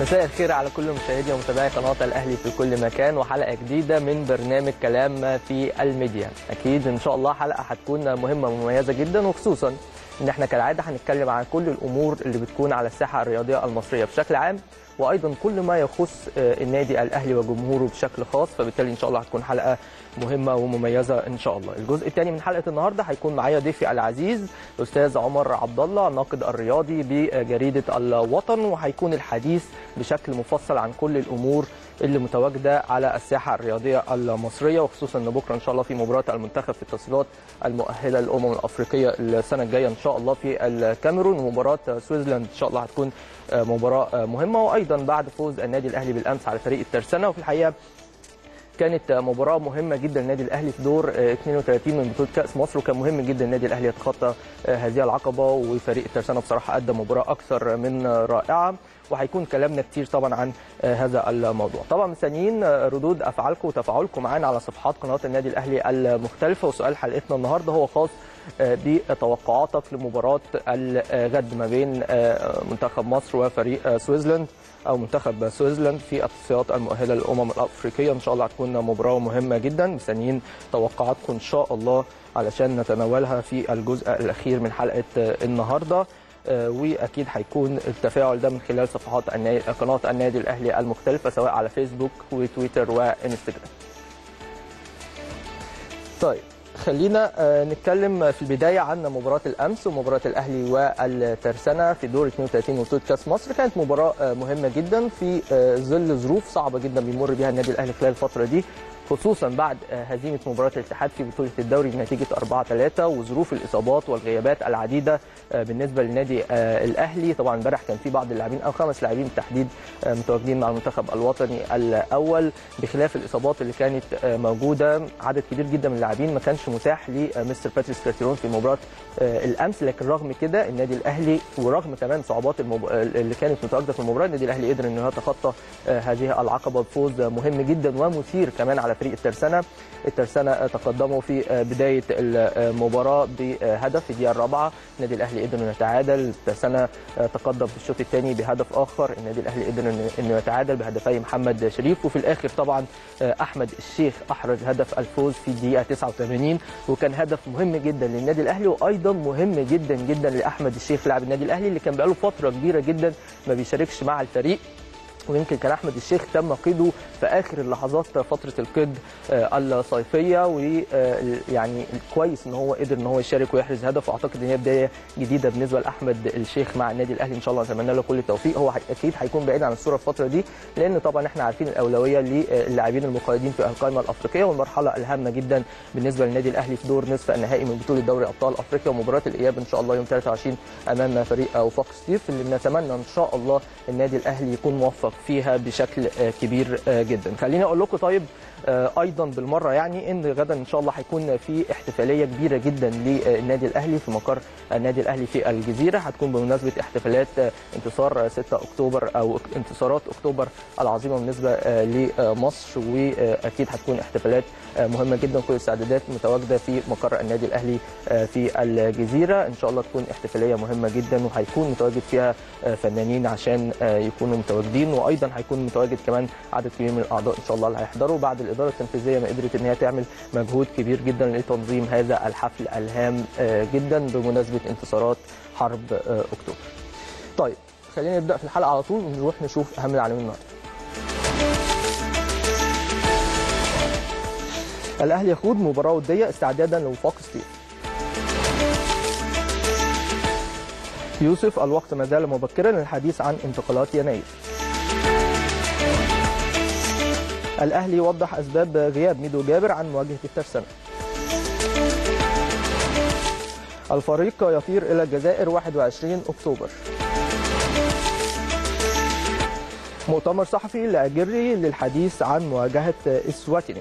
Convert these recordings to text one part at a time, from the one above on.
مساء الخير على كل مشاهدي ومتابعي قناه الاهلي في كل مكان وحلقه جديده من برنامج كلام في الميديا اكيد ان شاء الله حلقه هتكون مهمه ومميزه جدا وخصوصا ان احنا كالعاده هنتكلم عن كل الامور اللي بتكون على الساحه الرياضيه المصريه بشكل عام وايضا كل ما يخص النادي الاهلي وجمهوره بشكل خاص فبالتالي ان شاء الله هتكون حلقه مهمه ومميزه ان شاء الله الجزء الثاني من حلقه النهارده هيكون معايا ضيفي العزيز الاستاذ عمر عبد الله الناقد الرياضي بجريده الوطن وهيكون الحديث بشكل مفصل عن كل الامور اللي متواجده على الساحه الرياضيه المصريه وخصوصا ان بكره ان شاء الله في مباراه المنتخب في التصفيات المؤهله للامم الافريقيه السنه الجايه ان شاء الله في الكاميرون ومباراه سويسلاند ان شاء الله هتكون مباراه مهمه وايضا بعد فوز النادي الاهلي بالامس على فريق الترسانه وفي الحقيقه كانت مباراه مهمه جدا للنادي الاهلي في دور 32 من بطوله كاس مصر وكان مهم جدا النادي الاهلي يتخطى هذه العقبه وفريق الترسانه بصراحه قدم مباراه اكثر من رائعه وهيكون كلامنا كتير طبعا عن هذا الموضوع طبعا مستنيين ردود افعالكم وتفاعلكم معانا على صفحات قناه النادي الاهلي المختلفه وسؤال حلقتنا النهارده هو خاص بتوقعاتك لمباراه الغد ما بين منتخب مصر وفريق سويسلاند او منتخب سويسلاند في التصفيات المؤهله للامم الافريقيه ان شاء الله هتكون مباراه مهمه جدا مستنيين توقعاتكم ان شاء الله علشان نتناولها في الجزء الاخير من حلقه النهارده واكيد هيكون التفاعل ده من خلال صفحات قناه النادي الاهلي المختلفه سواء على فيسبوك وتويتر وانستجرام. طيب خلينا نتكلم في البدايه عن مباراه الامس ومباراه الاهلي والترسانه في دور 32 من بطوله كاس مصر كانت مباراه مهمه جدا في ظل ظروف صعبه جدا بيمر بها النادي الاهلي خلال الفتره دي خصوصا بعد هزيمه مباراه الاتحاد في بطوله الدوري بنتيجه 4 3 وظروف الاصابات والغيابات العديده بالنسبه للنادي الاهلي طبعا امبارح كان في بعض اللاعبين او خمس لاعبين بالتحديد متواجدين مع المنتخب الوطني الاول بخلاف الاصابات اللي كانت موجوده عدد كبير جدا من اللاعبين ما كانش متاح لمستر باتريس كارتيرون في مباراه الامس لكن رغم كده النادي الاهلي ورغم كمان صعوبات المب... اللي كانت متواجده في المباراه النادي الاهلي قدر انه يتخطى هذه العقبه بفوز مهم جدا ومثير كمان على فريق الترسانه الترسانه تقدموا في بدايه المباراه بهدف في الدقيقه الرابعه النادي الاهلي قدر انه يتعادل الترسانه تقدم في الشوط الثاني بهدف اخر النادي الاهلي قدر انه يتعادل بهدفي محمد شريف وفي الاخر طبعا احمد الشيخ احرز هدف الفوز في الدقيقه 89 وكان هدف مهم جدا للنادي الاهلي وايضا مهم جدا جدا لاحمد الشيخ لاعب النادي الاهلي اللي كان بقاله فتره كبيره جدا ما بيشاركش مع الفريق ويمكن كان احمد الشيخ تم قيده في اخر اللحظات فتره القيد الصيفيه ويعني كويس ان هو قدر ان هو يشارك ويحرز هدف واعتقد ان هي بدايه جديده بالنسبه لاحمد الشيخ مع النادي الاهلي ان شاء الله نتمنى له كل التوفيق هو اكيد هيكون بعيد عن الصوره الفتره دي لان طبعا احنا عارفين الاولويه للاعبين المقيدين في القائمه الافريقيه والمرحله الهامه جدا بالنسبه للنادي الاهلي في دور نصف النهائي من بطوله دوري ابطال افريقيا ومباراه الاياب ان شاء الله يوم 23 امام فريق وفاق ستيف اللي نتمنى ان شاء الله النادي الاهلي يكون موفق فيها بشكل كبير جدا خليني اقول لكم طيب ايضا بالمره يعني ان غدا ان شاء الله هيكون في احتفاليه كبيره جدا للنادي الاهلي في مقر النادي الاهلي في الجزيره هتكون بمناسبه احتفالات انتصار 6 اكتوبر او انتصارات اكتوبر العظيمه بالنسبه لمصر واكيد هتكون احتفالات مهمه جدا كل الاستعدادات متواجده في مقر النادي الاهلي في الجزيره ان شاء الله تكون احتفاليه مهمه جدا وهيكون متواجد فيها فنانين عشان يكونوا متواجدين وايضا هيكون متواجد كمان عدد كبير من الاعضاء ان شاء الله اللي هيحضروا بعد الاداره التنفيذيه ما قدرت ان هي تعمل مجهود كبير جدا لتنظيم هذا الحفل الهام جدا بمناسبه انتصارات حرب اكتوبر. طيب خلينا نبدا في الحلقه على طول ونروح نشوف اهم العناوين النهارده. الاهلي يخوض مباراه وديه استعدادا لوفاق ستيف. يوسف الوقت ما زال مبكرا للحديث عن انتقالات يناير. الأهلي يوضح أسباب غياب ميدو جابر عن مواجهة الترسانة الفريق يطير إلى الجزائر 21 أكتوبر مؤتمر صحفي لأجري للحديث عن مواجهة إسواتيني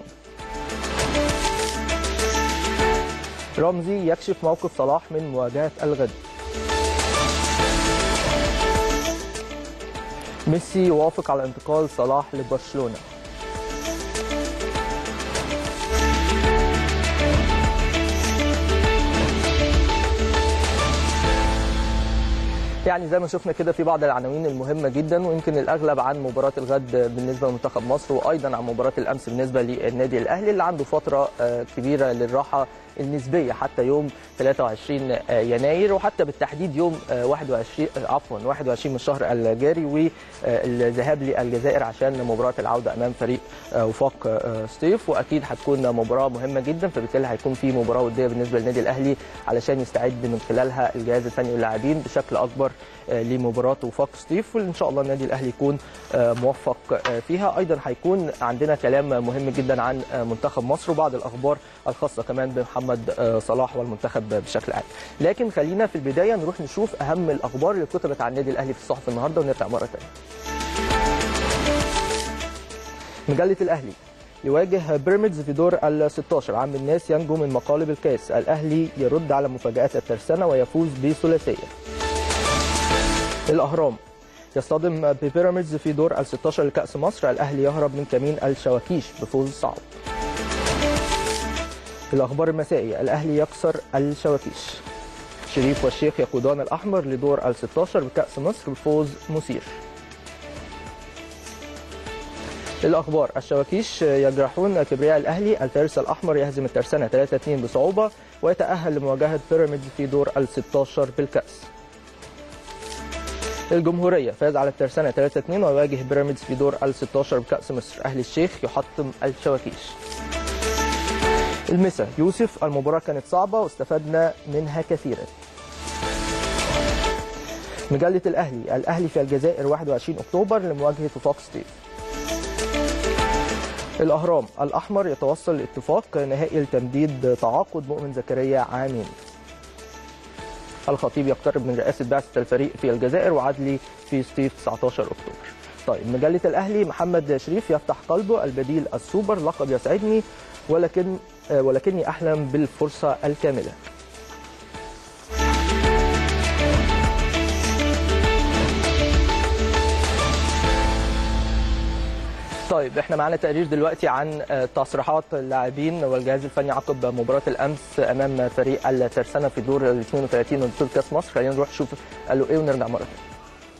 رمزي يكشف موقف صلاح من مواجهة الغد ميسي يوافق على انتقال صلاح لبرشلونه يعني زي ما شفنا كده في بعض العناوين المهمه جدا ويمكن الاغلب عن مباراه الغد بالنسبه لمنتخب مصر وايضا عن مباراه الامس بالنسبه للنادي الاهلي اللي عنده فتره كبيره للراحه النسبيه حتى يوم 23 يناير وحتى بالتحديد يوم 21 عفوا 21 من الشهر الجاري والذهاب للجزائر عشان مباراه العوده امام فريق وفاق سطيف واكيد هتكون مباراه مهمه جدا فبالتالي هيكون في مباراه وديه بالنسبه للنادي الاهلي علشان يستعد من خلالها الجهاز الفني واللاعبين بشكل اكبر لمباراه وفاق سطيف وان شاء الله النادي الاهلي يكون موفق فيها ايضا هيكون عندنا كلام مهم جدا عن منتخب مصر وبعض الاخبار الخاصه كمان بمحمد صلاح والمنتخب بشكل عام لكن خلينا في البدايه نروح نشوف اهم الاخبار اللي كتبت عن النادي الاهلي في الصحف النهارده ونرجع مره ثانيه مجله الاهلي يواجه بيراميدز في دور ال 16 عم الناس ينجو من مقالب الكاس الاهلي يرد على مفاجات الترسانه ويفوز بثلاثيه الاهرام يصطدم ببيراميدز في دور ال 16 لكاس مصر الاهلي يهرب من كمين الشواكيش بفوز صعب الاخبار المسائيه الاهلي يكسر الشواكيش شريف والشيخ يقودان الاحمر لدور ال 16 بكاس مصر بفوز مثير الاخبار الشواكيش يجرحون كبرياء الاهلي الفارس الاحمر يهزم الترسانه 3-2 بصعوبه ويتاهل لمواجهه بيراميدز في دور ال 16 بالكاس الجمهوريه فاز على الترسانه 3-2 ويواجه بيراميدز في دور ال 16 بكاس مصر اهلي الشيخ يحطم الشواكيش المسا يوسف المباراه كانت صعبه واستفدنا منها كثيرا مجله الاهلي الاهلي في الجزائر 21 اكتوبر لمواجهه وفاق ستيف الأهرام الأحمر يتوصل لاتفاق نهائي لتمديد تعاقد مؤمن زكريا عامين الخطيب يقترب من رئاسة بعثة الفريق في الجزائر وعدلي في ستيف 19 أكتوبر طيب مجلة الأهلي محمد شريف يفتح قلبه البديل السوبر لقب يسعدني ولكن ولكني أحلم بالفرصة الكاملة طيب احنا معانا تقرير دلوقتي عن تصريحات اللاعبين والجهاز الفني عقب مباراه الامس امام فريق الترسانه في دور ال 32 من بطوله كاس مصر خلينا نروح نشوف قالوا ايه ونرجع مره ثانيه.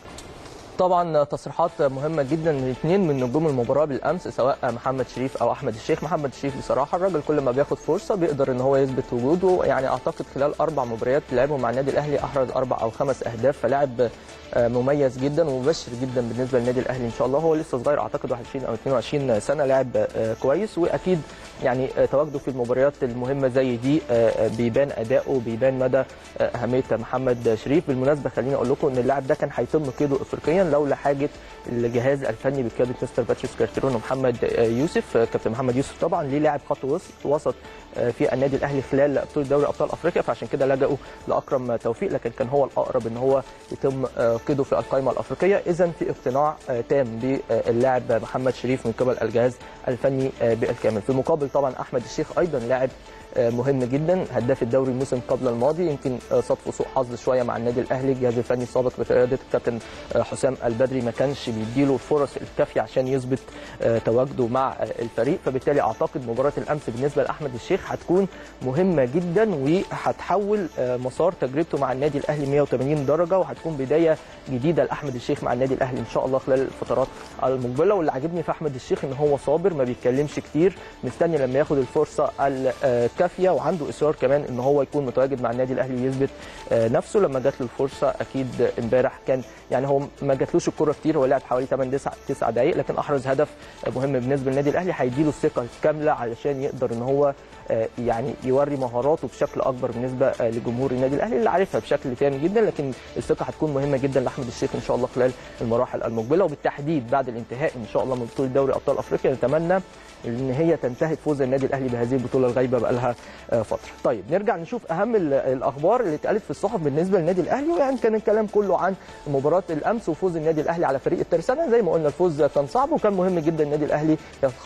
طبعا تصريحات مهمه جدا من اثنين من نجوم المباراه بالامس سواء محمد شريف او احمد الشيخ محمد الشريف بصراحه الراجل كل ما بياخد فرصه بيقدر ان هو يثبت وجوده يعني اعتقد خلال اربع مباريات لعبهم مع النادي الاهلي احرز اربع او خمس اهداف فلاعب مميز جدا ومبشر جدا بالنسبه للنادي الاهلي ان شاء الله هو لسه صغير اعتقد 21 او 22 سنه لاعب كويس واكيد يعني تواجده في المباريات المهمه زي دي بيبان اداؤه بيبان مدى اهميه محمد شريف بالمناسبه خليني اقول لكم ان اللاعب ده كان هيتم قيده افريقيا لولا حاجه الجهاز الفني بقياده مستر باتريس كارتيرون ومحمد يوسف كابتن محمد يوسف طبعا ليه لاعب خط وسط في النادي الاهلي خلال بطوله دوري ابطال افريقيا فعشان كده لجأوا لاكرم توفيق لكن كان هو الاقرب ان هو يتم قيده في القائمه الافريقيه اذا في اقتناع تام باللاعب محمد شريف من قبل الجهاز الفني بالكامل في المقابل طبعا احمد الشيخ ايضا لاعب مهم جدا هداف الدوري الموسم قبل الماضي يمكن صدفه سوء حظ شويه مع النادي الاهلي الجهاز الفني السابق بقياده الكابتن حسام البدري ما كانش بيديله الفرص الكافيه عشان يثبت تواجده مع الفريق فبالتالي اعتقد مباراه الامس بالنسبه لاحمد الشيخ هتكون مهمه جدا وهتحول مسار تجربته مع النادي الاهلي 180 درجه وهتكون بدايه جديده لاحمد الشيخ مع النادي الاهلي ان شاء الله خلال الفترات المقبله واللي عاجبني في احمد الشيخ ان هو صابر ما بيتكلمش كتير مستني لما ياخد الفرصه الكافيه وعنده اصرار كمان ان هو يكون متواجد مع النادي الاهلي ويثبت نفسه لما جات له الفرصه اكيد امبارح كان يعني هو ما جاتلوش الكره كتير هو لعب حوالي 8 9 9 دقائق لكن احرز هدف مهم بالنسبه للنادي الاهلي هيديله الثقه الكامله علشان يقدر ان هو يعني يوري مهاراته بشكل اكبر بالنسبه لجمهور النادي الاهلي اللي عارفها بشكل تام جدا لكن الثقه هتكون مهمه جدا لاحمد الشيخ ان شاء الله خلال المراحل المقبله وبالتحديد بعد الانتهاء ان شاء الله من بطوله دوري ابطال افريقيا نتمنى ان هي تنتهي بفوز النادي الاهلي بهذه البطوله الغايبه بقى لها فتره. طيب نرجع نشوف اهم الاخبار اللي اتقالت في الصحف بالنسبه للنادي الاهلي ويعني كان الكلام كله عن مباراه الامس وفوز النادي الاهلي على فريق الترسانه زي ما قلنا الفوز كان صعب وكان مهم جدا النادي الاهلي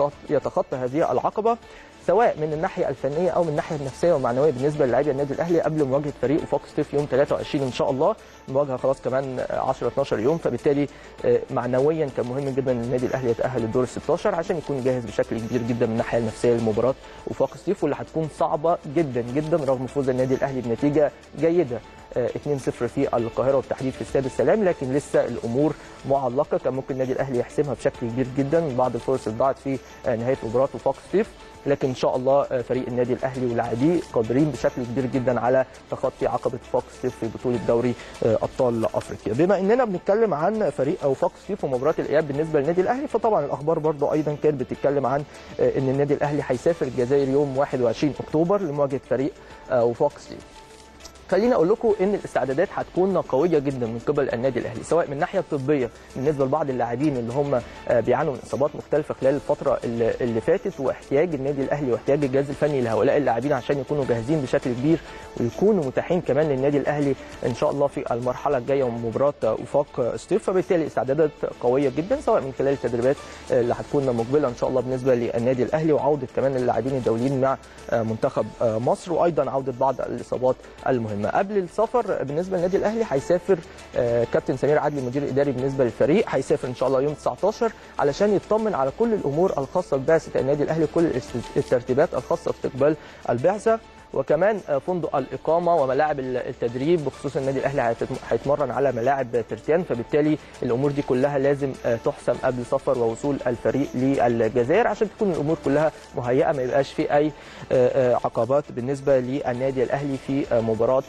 يتخطى هذه العقبه سواء من الناحيه الفنيه او من الناحيه النفسيه والمعنويه بالنسبه للاعبي النادي الاهلي قبل مواجهه فريق وفاق ستيف يوم 23 ان شاء الله المواجهه خلاص كمان 10 12 يوم فبالتالي آه، معنويا كان مهم جدا ان النادي الاهلي يتاهل للدور ال 16 عشان يكون جاهز بشكل كبير جدا من الناحيه النفسيه لمباراه وفاق سطيف واللي هتكون صعبه جدا جدا رغم فوز النادي الاهلي بنتيجه جيده آه، 2-0 في القاهره وبالتحديد في استاد السلام لكن لسه الامور معلقه كان ممكن النادي الاهلي يحسمها بشكل كبير جدا من بعض الفرص اللي ضاعت في آه، نهايه مباراه وفاق سطيف لكن ان شاء الله آه، فريق النادي الاهلي ولاعبيه قادرين بشكل كبير جدا على تخطي عقبه فاق سطيف في بطوله دوري آه، ابطال افريقيا بما اننا بنتكلم عن فريق او فاق سطيف ومباراه الاياب بالنسبه للنادي الاهلي فطبعا الاخبار برضو ايضا كانت بتتكلم عن آه، ان النادي الاهلي هيسافر الجزائر يوم 21 اكتوبر لمواجهه فريق آه، وفاق سطيف خليني اقول لكم ان الاستعدادات هتكون قويه جدا من قبل النادي الاهلي سواء من الناحيه الطبيه بالنسبه لبعض اللاعبين اللي هم آه، بيعانوا من اصابات مختلفه خلال الفتره اللي اللي فاتت واحتياج النادي الاهلي واحتياج الجهاز الفني لهؤلاء اللاعبين عشان يكونوا جاهزين بشكل كبير ويكونوا متاحين كمان للنادي الاهلي ان شاء الله في المرحله الجايه من مباراه وفاق ستيف فبالتالي استعدادات قويه جدا سواء من خلال التدريبات آه، اللي هتكون مقبله ان شاء الله بالنسبه للنادي الاهلي وعوده كمان اللاعبين الدوليين مع آه، منتخب آه، مصر وايضا عوده بعض الاصابات المهمه قبل السفر بالنسبه للنادي الاهلي هيسافر آه، كابتن سمير عدلي المدير الاداري بالنسبه للفريق هيسافر ان شاء الله يوم 19 علشان يطمن على كل الامور الخاصه ببعثه النادي الاهلي كل الاست- الترتيبات الخاصه باستقبال البعثه وكمان آه، فندق الاقامه وملاعب ال- التدريب بخصوص النادي الاهلي هيتم- هيتمرن على ملاعب ترتيان فبالتالي الامور دي كلها لازم آه، تحسم قبل سفر ووصول الفريق للجزائر عشان تكون الامور كلها مهيئه ما يبقاش في اي آه، آه، عقبات بالنسبه للنادي الاهلي في آه، مباراه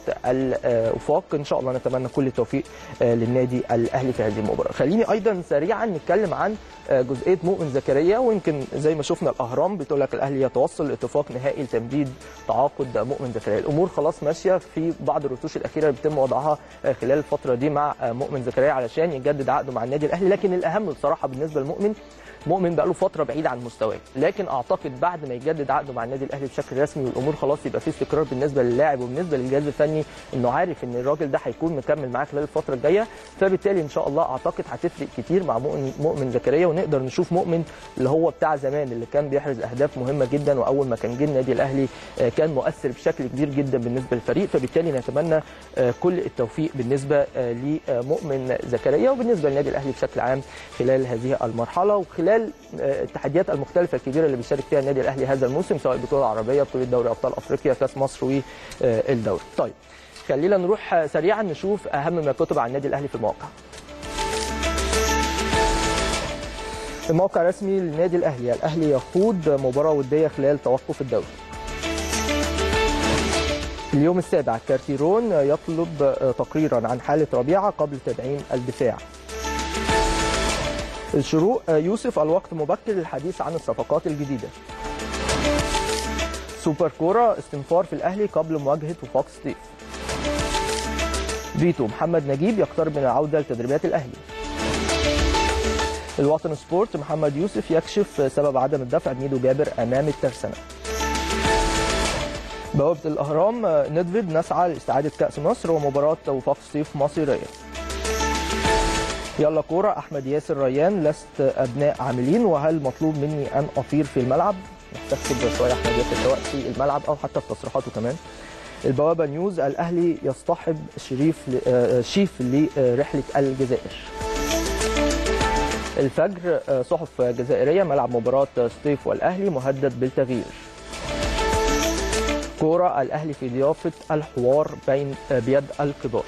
الوفاق ان شاء الله نتمنى كل التوفيق آه، للنادي الاهلي في هذه المباراه خليني ايضا سريعا نتكلم عن آه، جزئيه مؤمن زكريا ويمكن زي ما شفنا الاهرام بتقول لك الاهلي يتوصل لاتفاق نهائي لتمديد تعاقد مؤمن زكريا الامور خلاص ماشيه في بعض الرتوش الاخيره اللي بيتم وضعها آه، خلال الفتره دي مع آه، مؤمن زكريا علشان يجدد عقده مع النادي الاهلي لكن الاهم بصراحه بالنسبه لمؤمن مؤمن بقى له فتره بعيد عن مستواه لكن اعتقد بعد ما يجدد عقده مع النادي الاهلي بشكل رسمي والامور خلاص يبقى في استقرار بالنسبه للاعب وبالنسبه للجهاز الفني انه عارف ان الراجل ده هيكون مكمل معاه خلال الفتره الجايه فبالتالي ان شاء الله اعتقد هتفرق كتير مع مؤمن مؤمن زكريا ونقدر نشوف مؤمن اللي هو بتاع زمان اللي كان بيحرز اهداف مهمه جدا واول ما كان جه النادي الاهلي آه، كان مؤثر بشكل كبير جدا بالنسبه للفريق فبالتالي نتمنى آه، كل التوفيق بالنسبه آه، لمؤمن زكريا وبالنسبه للنادي الاهلي بشكل عام خلال هذه المرحله وخلال آه، التحديات المختلفه الكبيره اللي بيشارك فيها النادي الاهلي هذا الموسم سواء البطوله العربيه بطوله دوري ابطال افريقيا كاس مصر والدوري طيب خلينا نروح آه، سريعا نشوف اهم ما كتب عن النادي الاهلي في المواقع الموقع الرسمي للنادي الاهلي الاهلي يخوض مباراه وديه خلال توقف الدوري اليوم السابع كارتيرون يطلب تقريرا عن حاله ربيعه قبل تدعيم الدفاع الشروق يوسف الوقت مبكر للحديث عن الصفقات الجديده سوبر كوره استنفار في الاهلي قبل مواجهه وفاق سطيف فيتو محمد نجيب يقترب من العوده لتدريبات الاهلي الوطن سبورت محمد يوسف يكشف سبب عدم الدفع بميدو جابر امام الترسانه بوابه الاهرام ندفيد نسعى لاستعاده كاس مصر ومباراه وفاق سطيف مصيريه يلا كوره احمد ياسر ريان لست ابناء عاملين وهل مطلوب مني ان اطير في الملعب محتاج خبره شويه احمد ياسر سواء في الملعب او حتى في تصريحاته كمان البوابه نيوز الاهلي يصطحب شريف ل- آه، شيف لرحله الجزائر الفجر آه، صحف جزائريه ملعب مباراه سطيف والاهلي مهدد بالتغيير كوره الاهلي في ضيافه الحوار بين آه، بيد الكبار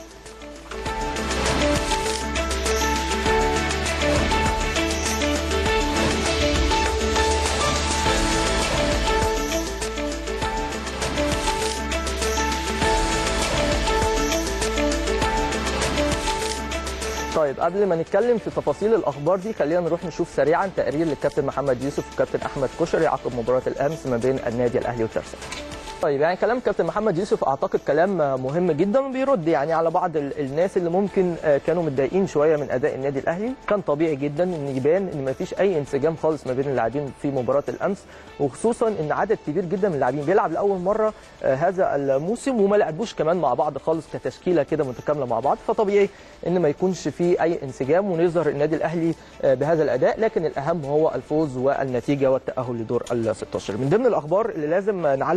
طيب قبل ما نتكلم في تفاصيل الاخبار دي خلينا نروح نشوف سريعا تقرير للكابتن محمد يوسف والكابتن احمد كشري عقب مباراه الامس ما بين النادي الاهلي والترسانه طيب يعني كلام كابتن محمد يوسف اعتقد كلام مهم جدا وبيرد يعني على بعض ال- الناس اللي ممكن آه، كانوا متضايقين شويه من اداء النادي الاهلي كان طبيعي جدا ان يبان ان ما فيش اي انسجام خالص ما بين اللاعبين في مباراه الامس وخصوصا ان عدد كبير جدا من اللاعبين بيلعب لاول مره آه، هذا الموسم وما لعبوش كمان مع بعض خالص كتشكيله كده متكامله مع بعض فطبيعي ان ما يكونش في اي انسجام ونظهر النادي الاهلي آه، بهذا الاداء لكن الاهم هو الفوز والنتيجه والتاهل لدور ال 16 من ضمن الاخبار اللي لازم نعلق عليها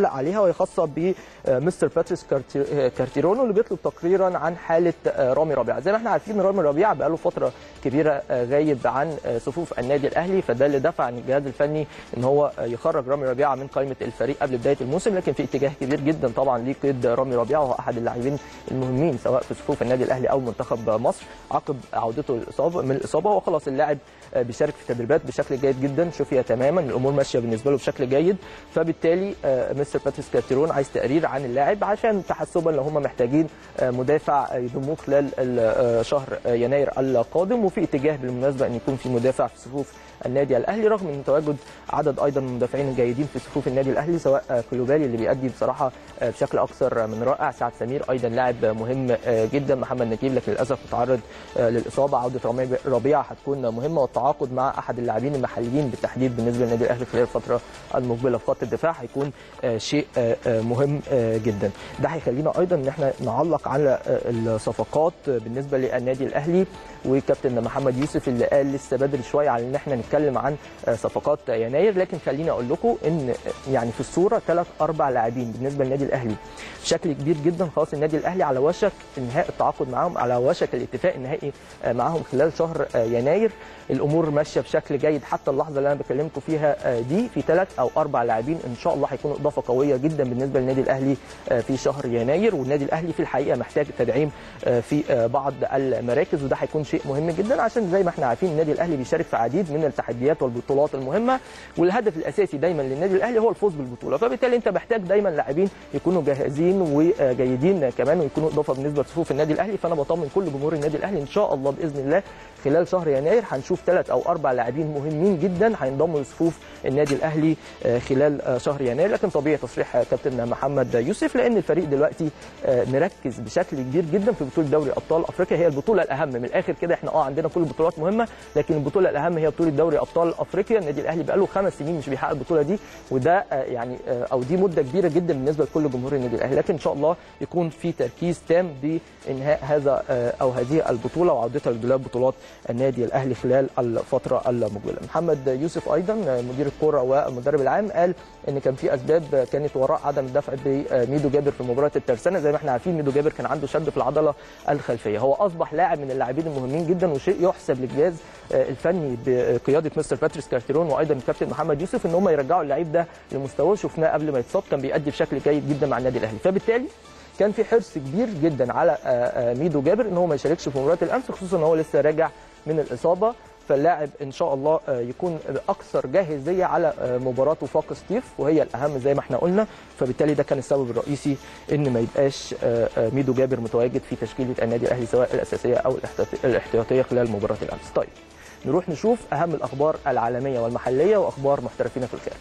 وهي خاصه بمستر باتريس كارتي- كارتيرونو اللي بيطلب تقريرا عن حاله رامي ربيعه زي ما احنا عارفين رامي ربيعه بقاله فتره كبيره غايب عن صفوف النادي الاهلي فده اللي دفع الجهاز الفني ان هو يخرج رامي ربيعه من قائمه الفريق قبل بدايه الموسم لكن في اتجاه كبير جدا طبعا لقيد رامي ربيعه وهو احد اللاعبين المهمين سواء في صفوف النادي الاهلي او منتخب مصر عقب عودته الاصابه من الاصابه هو خلاص اللاعب بيشارك في التدريبات بشكل جيد جدا شفيا تماما الامور ماشيه بالنسبه له بشكل جيد فبالتالي آه، مستر باتريس كارتيرون عايز تقرير عن اللاعب عشان تحسبا لو هم محتاجين آه، مدافع يضموه خلال ال- آه، شهر آه، يناير القادم وفي اتجاه بالمناسبه ان يكون في مدافع في صفوف النادي الاهلي رغم من تواجد عدد ايضا من المدافعين الجيدين في صفوف النادي الاهلي سواء آه، كلوبالي اللي بيأدي بصراحه آه، بشكل اكثر من رائع سعد سمير ايضا لاعب مهم آه، جدا محمد نجيب لكن للاسف متعرض آه، للاصابه عوده رامي ربيعه هتكون مهمه والتعاقد مع احد اللاعبين المحليين بالتحديد بالنسبه للنادي الاهلي خلال الفتره المقبله في خط الدفاع هيكون آه، شيء آه، آه، مهم آه، جدا ده هيخلينا ايضا ان احنا نعلق على آه، الصفقات بالنسبه للنادي الاهلي وكابتن محمد يوسف اللي قال لسه بدري شويه على ان احنا نتكلم عن آه، صفقات يناير لكن خليني اقول لكم ان آه، يعني في الصوره ثلاث اربع لاعبين بالنسبه للنادي الاهلي بشكل كبير جدا خلاص النادي الاهلي على وشك انهاء التعاقد معاهم على وشك الاتفاق النهائي آه، معاهم خلال شهر آه، يناير الامور ماشيه بشكل جيد حتى اللحظه اللي انا بكلمكم فيها آه، دي في ثلاث او اربع لاعبين ان شاء الله هيكونوا اضافه قويه جدا بالنسبه للنادي الاهلي آه، في شهر يناير والنادي الاهلي في الحقيقه محتاج تدعيم آه، في آه، بعض المراكز وده هيكون شيء مهم جدا عشان زي ما احنا عارفين النادي الاهلي بيشارك في عديد من التحديات والبطولات المهمه والهدف الاساسي دايما للنادي الاهلي هو الفوز بالبطوله فبالتالي انت محتاج دايما لاعبين يكونوا جاهزين وجيدين كمان ويكونوا اضافه بالنسبه لصفوف النادي الاهلي فانا بطمن كل جمهور النادي الاهلي ان شاء الله باذن الله خلال شهر يناير هنشوف ثلاث او اربع لاعبين مهمين جدا هينضموا لصفوف النادي الاهلي آه، خلال آه، شهر يناير لكن طبيعي تصريح آه، كابتن محمد يوسف لان الفريق دلوقتي آه، مركز بشكل كبير جدا في بطوله دوري ابطال افريقيا هي البطوله الاهم من الاخر كده احنا اه عندنا كل البطولات مهمه لكن البطوله الاهم هي بطوله دوري ابطال افريقيا النادي الاهلي بقاله خمس سنين مش بيحقق البطوله دي وده آه، يعني آه، او دي مده كبيره جدا بالنسبه لكل جمهور النادي الاهلي لكن ان شاء الله يكون في تركيز تام بانهاء هذا آه، او هذه البطوله وعودتها لدولاب بطولات النادي الاهلي خلال الفتره المقبله محمد يوسف ايضا آه، مدير الكره والمدرب العام قال ان كان في اسباب كانت وراء عدم الدفع بميدو جابر في مباراه الترسانه زي ما احنا عارفين ميدو جابر كان عنده شد في العضله الخلفيه هو اصبح لاعب من اللاعبين المهمين جدا وشيء يحسب للجهاز آه، الفني بقياده مستر باتريس كارتيرون وايضا الكابتن محمد يوسف ان هم يرجعوا اللعيب ده لمستواه شفناه قبل ما يتصاب كان بيأدي بشكل جيد جدا مع النادي الاهلي فبالتالي كان في حرص كبير جدا على آه، آه، ميدو جابر ان هو ما يشاركش في مباراه الامس خصوصا ان هو لسه راجع من الاصابه فاللاعب ان شاء الله آه، يكون اكثر جاهزيه على آه، مباراه وفاق سطيف وهي الاهم زي ما احنا قلنا فبالتالي ده كان السبب الرئيسي ان ما يبقاش آه، آه، ميدو جابر متواجد في تشكيله النادي الاهلي سواء الاساسيه او الاحتياطي- الاحتياطيه خلال مباراه الامس طيب نروح نشوف اهم الاخبار العالميه والمحليه واخبار محترفين في الخارج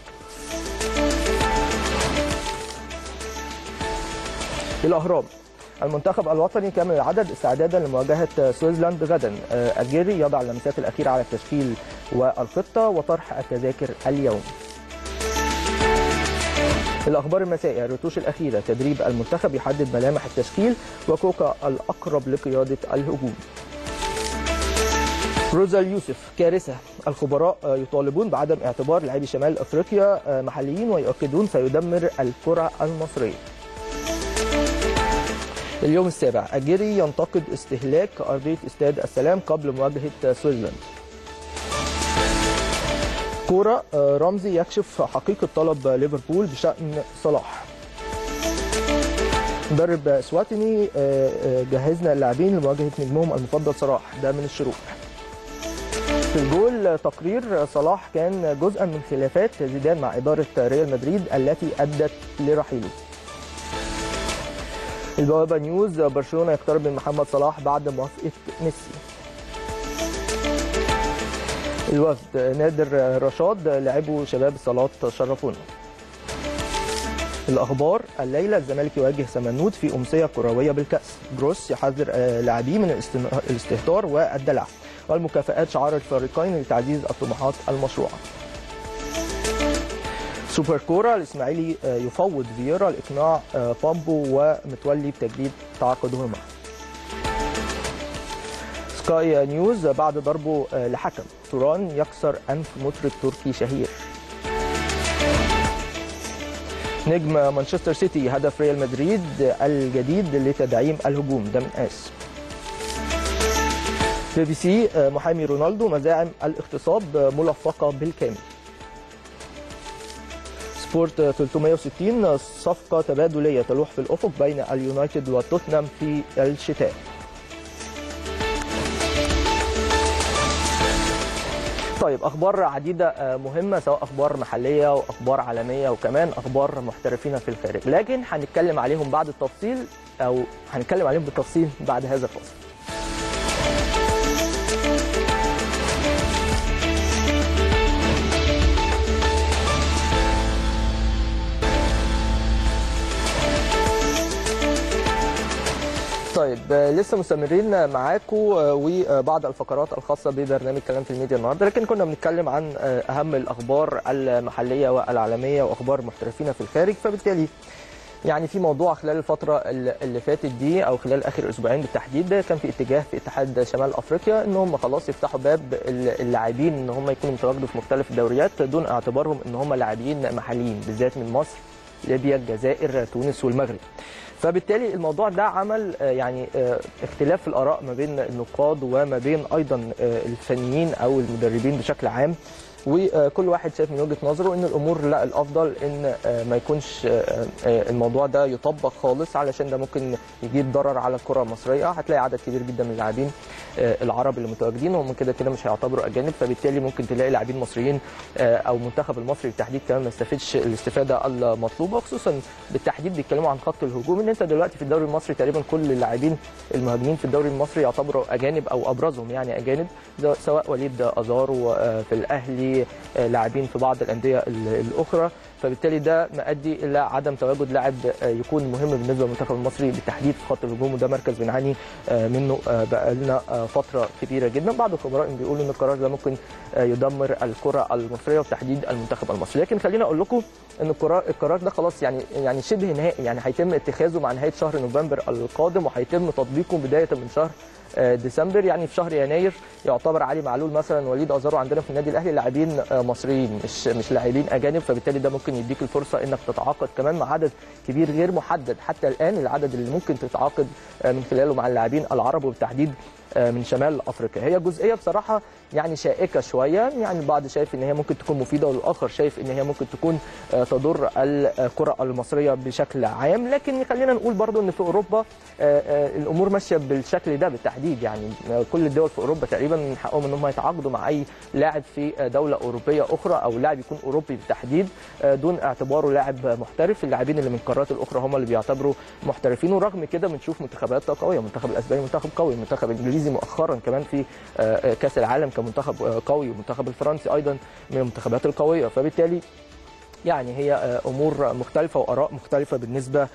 الاهرام المنتخب الوطني كامل العدد استعدادا لمواجهه سويسلاند غدا آه، الجيري يضع اللمسات الاخيره على التشكيل والخطه وطرح التذاكر اليوم الاخبار المسائيه الرتوش الاخيره تدريب المنتخب يحدد ملامح التشكيل وكوكا الاقرب لقياده الهجوم روزا اليوسف كارثه الخبراء آه، يطالبون بعدم اعتبار لاعبي شمال افريقيا آه، محليين ويؤكدون سيدمر الكره المصريه اليوم السابع أجيري ينتقد استهلاك أرضية استاد السلام قبل مواجهة سويسلاند كورة آه، رمزي يكشف حقيقة طلب ليفربول بشأن صلاح مدرب سواتني آه، آه، جهزنا اللاعبين لمواجهة نجمهم المفضل صلاح ده من الشروق في الجول آه، تقرير صلاح كان جزءا من خلافات زيدان مع إدارة ريال مدريد التي أدت لرحيله البوابة نيوز برشلونة يقترب من محمد صلاح بعد موافقة ميسي الوفد نادر رشاد لاعبو شباب الصالات شرفونا الأخبار الليلة الزمالك يواجه سمنود في أمسية كروية بالكأس بروس يحذر آه، لاعبيه من الاستن- الاستهتار والدلع والمكافآت شعار الفريقين لتعزيز الطموحات المشروعة سوبر كورة الإسماعيلي آه، يفوض فييرا لإقناع آه، بامبو ومتولي بتجديد تعاقدهما سكاي نيوز بعد ضربه آه، لحكم توران يكسر أنف مطرب تركي شهير نجم مانشستر سيتي هدف ريال مدريد الجديد لتدعيم الهجوم ده من اس بي بي سي محامي رونالدو مزاعم الاغتصاب ملفقه بالكامل سبورت 360 صفقة تبادلية تلوح في الأفق بين اليونايتد وتوتنهام في الشتاء طيب اخبار عديده مهمه سواء اخبار محليه واخبار عالميه وكمان اخبار محترفين في الخارج لكن هنتكلم عليهم بعد التفصيل او هنتكلم عليهم بالتفصيل بعد هذا الفصل طيب لسه مستمرين معاكم وبعض الفقرات الخاصه ببرنامج كلام في الميديا النهارده لكن كنا بنتكلم عن اهم الاخبار المحليه والعالميه واخبار المحترفين في الخارج فبالتالي يعني في موضوع خلال الفترة اللي فاتت دي أو خلال آخر أسبوعين بالتحديد كان في اتجاه في اتحاد شمال أفريقيا إن هم خلاص يفتحوا باب اللاعبين إن هم يكونوا متواجدوا في مختلف الدوريات دون اعتبارهم إن هم لاعبين محليين بالذات من مصر ليبيا الجزائر تونس والمغرب فبالتالي الموضوع ده عمل يعني اختلاف في الاراء ما بين النقاد وما بين ايضا الفنيين او المدربين بشكل عام وكل واحد شايف من وجهه نظره ان الامور لا الافضل ان ما يكونش الموضوع ده يطبق خالص علشان ده ممكن يجيب ضرر على الكره المصريه هتلاقي عدد كبير جدا من اللاعبين العرب اللي متواجدين وهم كده كده مش هيعتبروا اجانب فبالتالي ممكن تلاقي لاعبين مصريين او المنتخب المصري بالتحديد كمان ما يستفدش الاستفاده المطلوبه خصوصا بالتحديد بيتكلموا عن خط الهجوم ان انت دلوقتي في الدوري المصري تقريبا كل اللاعبين المهاجمين في الدوري المصري يعتبروا اجانب او ابرزهم يعني اجانب سواء وليد ازارو في الاهلي لاعبين في بعض الانديه الاخرى فبالتالي ده مؤدي الى عدم تواجد لاعب يكون مهم بالنسبه للمنتخب المصري بالتحديد في خط الهجوم وده مركز بنعاني منه بقى لنا فتره كبيره جدا بعض الخبراء بيقولوا ان القرار ده ممكن يدمر الكره المصريه وبالتحديد المنتخب المصري لكن خلينا اقول لكم ان القرار القرار ده خلاص يعني يعني شبه نهائي يعني هيتم اتخاذه مع نهايه شهر نوفمبر القادم وهيتم تطبيقه بدايه من شهر ديسمبر يعني في شهر يناير يعتبر علي معلول مثلا وليد ازارو عندنا في النادي الاهلي لاعبين مصريين مش مش لاعبين اجانب فبالتالي ده ممكن يديك الفرصه انك تتعاقد كمان مع عدد كبير غير محدد حتى الان العدد اللي ممكن تتعاقد من خلاله مع اللاعبين العرب وبالتحديد من شمال افريقيا هي جزئيه بصراحه يعني شائكه شويه يعني البعض شايف ان هي ممكن تكون مفيده والاخر شايف ان هي ممكن تكون تضر الكره المصريه بشكل عام لكن خلينا نقول برضو ان في اوروبا الامور ماشيه بالشكل ده بالتحديد يعني كل الدول في اوروبا تقريبا من حقهم ان هم يتعاقدوا مع اي لاعب في دوله اوروبيه اخرى او لاعب يكون اوروبي بالتحديد دون اعتباره لاعب محترف اللاعبين اللي من القارات الاخرى هم اللي بيعتبروا محترفين ورغم كده بنشوف منتخبات قويه المنتخب الاسباني منتخب قوي المنتخب الانجليزي مؤخرا كمان في كاس العالم كمنتخب قوي والمنتخب الفرنسي ايضا من المنتخبات القويه فبالتالي يعني هي امور مختلفه واراء مختلفه بالنسبه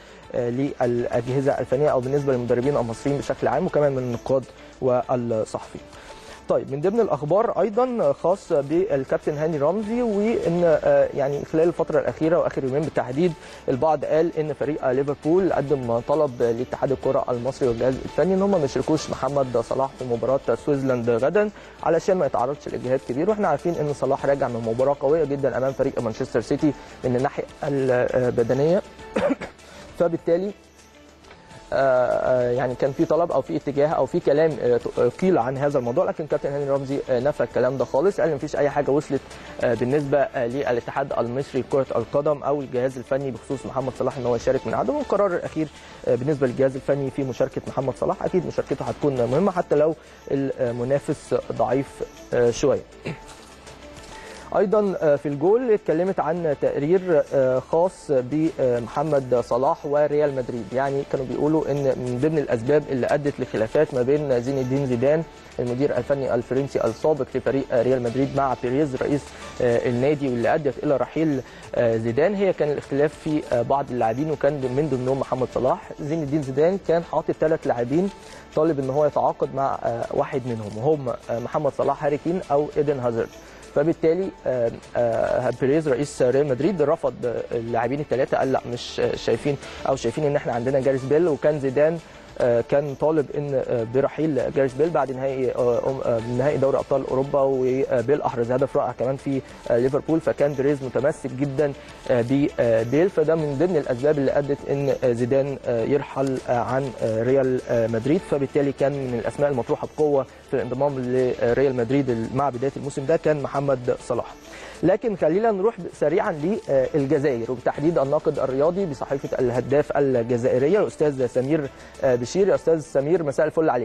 للاجهزه الفنيه او بالنسبه للمدربين المصريين بشكل عام وكمان من النقاد والصحفيين. طيب من ضمن الاخبار ايضا خاص بالكابتن هاني رمزي وان يعني خلال الفتره الاخيره واخر يومين بالتحديد البعض قال ان فريق ليفربول قدم طلب لاتحاد الكره المصري والجهاز الفني ان هم ما يشاركوش محمد صلاح في مباراه سويسلاند غدا علشان ما يتعرضش لاجهاد كبير واحنا عارفين ان صلاح راجع من مباراه قويه جدا امام فريق مانشستر سيتي من الناحيه البدنيه فبالتالي يعني كان في طلب او في اتجاه او في كلام قيل عن هذا الموضوع لكن كابتن هاني رمزي نفى الكلام ده خالص قال مفيش اي حاجه وصلت بالنسبه للاتحاد المصري لكره القدم او الجهاز الفني بخصوص محمد صلاح ان هو يشارك من عدم القرار الاخير بالنسبه للجهاز الفني في مشاركه محمد صلاح اكيد مشاركته هتكون مهمه حتى لو المنافس ضعيف شويه ايضا في الجول اتكلمت عن تقرير خاص بمحمد صلاح وريال مدريد يعني كانوا بيقولوا ان من ضمن الاسباب اللي ادت لخلافات ما بين زين الدين زيدان المدير الفني الفرنسي السابق لفريق ريال مدريد مع بيريز رئيس النادي واللي ادت الى رحيل زيدان هي كان الاختلاف في بعض اللاعبين وكان من ضمنهم محمد صلاح زين الدين زيدان كان حاطط ثلاث لاعبين طالب ان هو يتعاقد مع واحد منهم وهم محمد صلاح هاري كين او ايدن هازارد فبالتالي بيريز رئيس ريال مدريد رفض اللاعبين الثلاثه قال لا مش شايفين او شايفين ان احنا عندنا جاريس بيل وكان زيدان كان طالب ان برحيل جاريث بيل بعد نهائي نهائي دوري ابطال اوروبا وبيل احرز هدف رائع كمان في ليفربول فكان بريز متمسك جدا ببيل فده من ضمن الاسباب اللي ادت ان زيدان يرحل عن ريال مدريد فبالتالي كان من الاسماء المطروحه بقوه في الانضمام لريال مدريد مع بدايه الموسم ده كان محمد صلاح لكن خلينا نروح سريعا للجزائر وبالتحديد الناقد الرياضي بصحيفه الهداف الجزائريه الاستاذ سمير بشير يا استاذ سمير مساء الفل عليك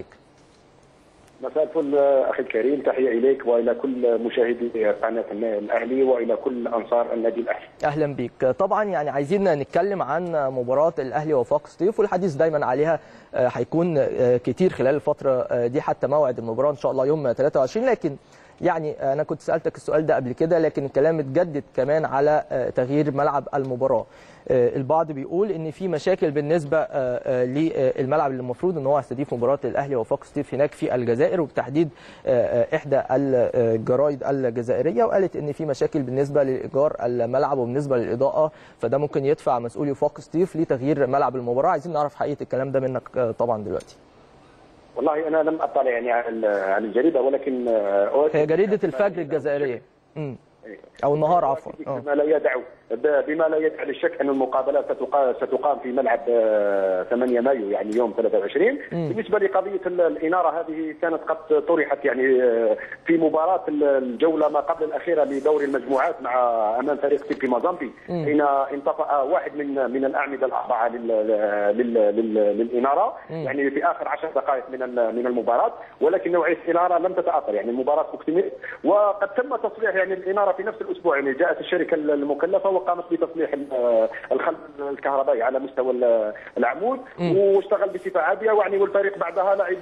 مساء الفل اخي الكريم تحيه اليك والى كل مشاهدي قناه الاهلي والى كل انصار النادي الاهلي. اهلا بك، طبعا يعني عايزين نتكلم عن مباراه الاهلي وفاق سطيف والحديث دايما عليها هيكون كتير خلال الفتره دي حتى موعد المباراه ان شاء الله يوم 23 لكن يعني انا كنت سالتك السؤال ده قبل كده لكن الكلام اتجدد كمان على تغيير ملعب المباراه البعض بيقول ان في مشاكل بالنسبه للملعب اللي المفروض ان هو هيستضيف مباراه الاهلي وفاق ستيف هناك في الجزائر وبالتحديد احدى الجرايد الجزائريه وقالت ان في مشاكل بالنسبه لايجار الملعب وبالنسبه للاضاءه فده ممكن يدفع مسؤولي وفاق ستيف لتغيير ملعب المباراه عايزين نعرف حقيقه الكلام ده منك طبعا دلوقتي والله انا لم اطلع يعني عن الجريده ولكن هي جريده الفجر الجزائريه امم او النهار عفوا بما لا يدع بما لا يدع للشك ان المقابله ستقام في ملعب 8 مايو يعني يوم 23 مم. بالنسبه لقضيه الاناره هذه كانت قد طرحت يعني في مباراه الجوله ما قبل الاخيره لدوري المجموعات مع امام فريق تيبي مازامبي حين انطفأ واحد من من الاعمده الاربعه لل لل لل للاناره مم. يعني في اخر 10 دقائق من من المباراه ولكن نوعيه الاناره لم تتاثر يعني المباراه اكتملت وقد تم تصليح يعني الاناره في نفس الاسبوع يعني جاءت الشركه المكلفه وقامت بتصليح الخلف الكهربائي على مستوى العمود واشتغل بصفه عاديه يعني والفريق بعدها لعب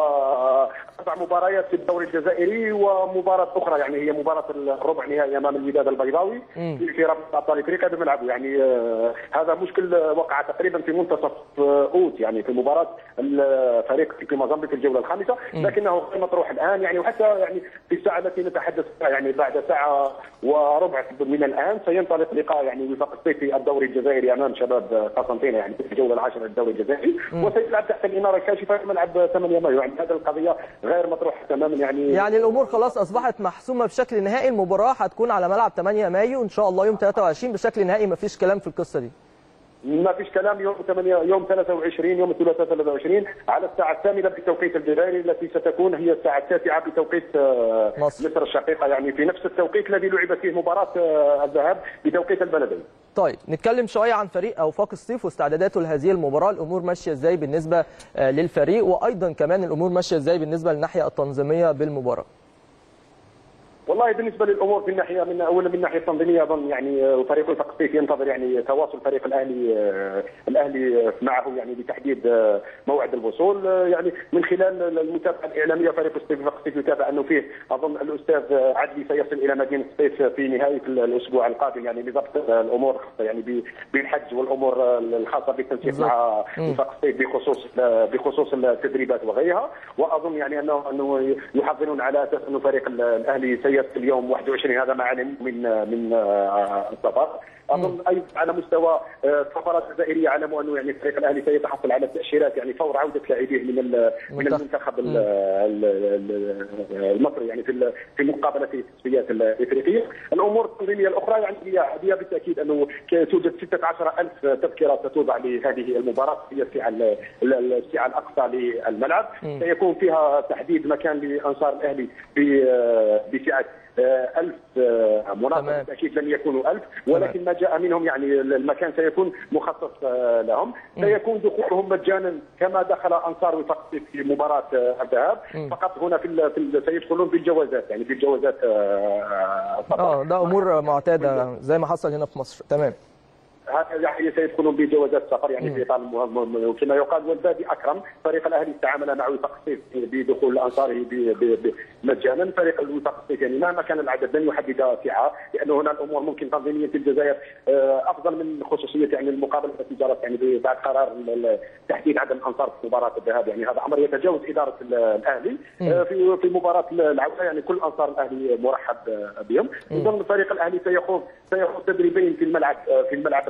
اربع مباريات في الدوري الجزائري ومباراه اخرى يعني هي مباراه الربع نهائي امام الوداد البيضاوي في رابطه ابطال افريقيا بملعبه يعني هذا مشكل وقع تقريبا في منتصف اوت يعني في مباراه الفريق في موزمبيق في الجوله الخامسه لكنه غير مطروح الان يعني وحتى يعني في الساعه التي نتحدث فيها يعني بعد ساعه وربع من الان سينطلق لقاء يعني وفاق الصيف في الدوري الجزائري امام شباب قسنطينه يعني في الجوله العاشره للدوري الجزائري وسيلعب تحت الاناره الكاشفه في ملعب 8 مايو يعني هذه القضيه غير مطروحه تماما يعني يعني الامور خلاص اصبحت محسومه بشكل نهائي المباراه هتكون على ملعب 8 مايو ان شاء الله يوم 23 بشكل نهائي ما فيش كلام في القصه دي ما فيش كلام يوم 8 يوم 23 يوم الثلاثاء 23 على الساعه الثامنه بالتوقيت الجزائري التي ستكون هي الساعه التاسعه بتوقيت مصر. مصر الشقيقه يعني في نفس التوقيت الذي لعب فيه مباراه الذهاب بتوقيت البلدين. طيب نتكلم شويه عن فريق اوفاق الصيف واستعداداته لهذه المباراه الامور ماشيه ازاي بالنسبه للفريق وايضا كمان الامور ماشيه ازاي بالنسبه للناحيه التنظيميه بالمباراه. والله بالنسبه للامور في الناحيه من اولا من الناحيه التنظيميه اظن يعني فريق وفاق الصيف ينتظر يعني تواصل فريق الاهلي الاهلي معه يعني بتحديد موعد الوصول يعني من خلال المتابعه الاعلاميه فريق الصيف وفاق الصيف يتابع انه فيه اظن الاستاذ عدلي سيصل الى مدينه الصيف في نهايه الاسبوع القادم يعني لضبط الامور الخاصه يعني بالحج والامور الخاصه بالتنسيق مع وفاق الصيف بخصوص بخصوص التدريبات وغيرها واظن يعني انه انه يحضرون على اساس انه فريق الاهلي سي اليوم 21 هذا ما علم من من السفر اظن ايضا على مستوى السفارات الجزائريه علموا انه يعني الفريق الاهلي سيتحصل على التاشيرات يعني فور عوده لاعبيه من من المنتخب المصري يعني في في مقابله التصفيات الافريقيه الامور التنظيميه الاخرى يعني هي هي بالتاكيد انه توجد 16000 تذكره ستوضع لهذه المباراه هي السعه السعه الاقصى للملعب سيكون فيها تحديد مكان لانصار الاهلي بسعه ألف مناطق بالتأكيد لن يكونوا ألف ولكن ما جاء منهم يعني المكان سيكون مخصص لهم سيكون دخولهم مجانا كما دخل أنصار وفاق في مباراة الذهاب فقط هنا في سيدخلون بالجوازات يعني بالجوازات اه ده أمور معتادة زي ما حصل هنا في مصر تمام يعني سيدخلون بجوازات سفر يعني في اطار كما يقال والبادي اكرم فريق الاهلي تعامل مع وفاق الصيف بدخول انصاره مجانا فريق الوفاق الصيف يعني مهما كان العدد لن يحدد سعه لانه هنا الامور ممكن تنظيميا في الجزائر افضل من خصوصيه يعني المقابله التي جرت يعني بعد قرار تحديد عدد الانصار في مباراه الذهاب يعني هذا امر يتجاوز اداره الاهلي في في مباراه العوده يعني كل انصار الاهلي مرحب بهم اظن فريق الاهلي سيخوض سيخوض تدريبين في الملعب في الملعب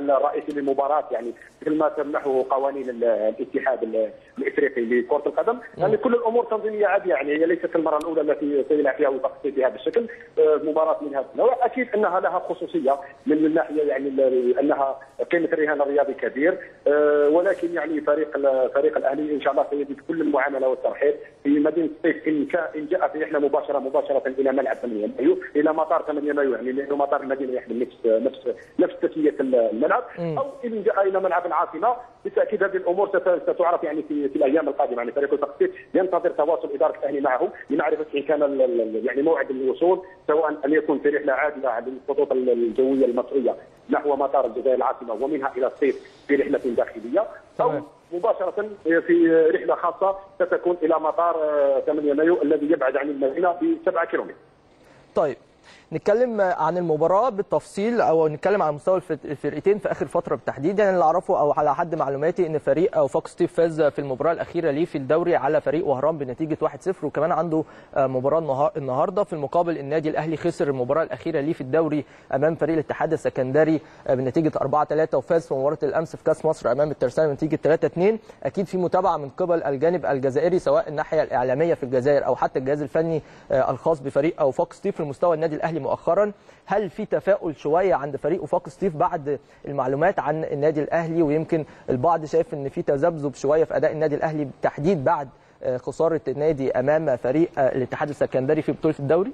الرئيسي للمباراه يعني مثل ما تمنحه قوانين الاتحاد الافريقي لكره القدم يعني كل الامور تنظيميه عاديه يعني هي ليست المره الاولى التي سيلعب فيها وفاق ستيف بهذا الشكل مباراه من هذا النوع اكيد انها لها خصوصيه من الناحيه يعني انها قيمه الرهان الرياضي كبير ولكن يعني فريق فريق الاهلي ان شاء الله سيجد كل المعامله والترحيب في مدينه سطيف ان ان جاء في احنا مباشره مباشره الى ملعب 8 مايو الى مطار 8 مايو يعني لانه مطار المدينه يحمل نفس نفس نفس تسميه الملعب او ان جاء الى ملعب العاصمه بالتاكيد هذه الامور ستعرف يعني في, في الايام القادمه يعني فريق التخطيط ينتظر تواصل اداره الاهلي معه لمعرفه ان كان يعني موعد الوصول سواء ان يكون في رحله عادله للخطوط الجويه المصريه نحو مطار الجزائر العاصمه ومنها الى الصيف في رحله داخليه او مباشره في رحله خاصه ستكون الى مطار 8 مايو الذي يبعد عن المدينه ب 7 كيلومتر. طيب نتكلم عن المباراه بالتفصيل او نتكلم عن مستوى الفرقتين في اخر فتره بالتحديد يعني اللي اعرفه او على حد معلوماتي ان فريق او فوكس ستيف فاز في المباراه الاخيره ليه في الدوري على فريق وهران بنتيجه 1-0 وكمان عنده مباراه النهارده في المقابل النادي الاهلي خسر المباراه الاخيره ليه في الدوري امام فريق الاتحاد السكندري بنتيجه 4-3 وفاز في مباراه الامس في كاس مصر امام الترسانه بنتيجه 3-2 اكيد في متابعه من قبل الجانب الجزائري سواء الناحيه الاعلاميه في الجزائر او حتى الجهاز الفني الخاص بفريق او فوكس ستيف في المستوى النادي الاهلي مؤخرا هل في تفاؤل شويه عند فريق وفاق ستيف بعد المعلومات عن النادي الاهلي ويمكن البعض شايف ان في تذبذب شويه في اداء النادي الاهلي بالتحديد بعد خساره النادي امام فريق الاتحاد السكندري في بطوله الدوري؟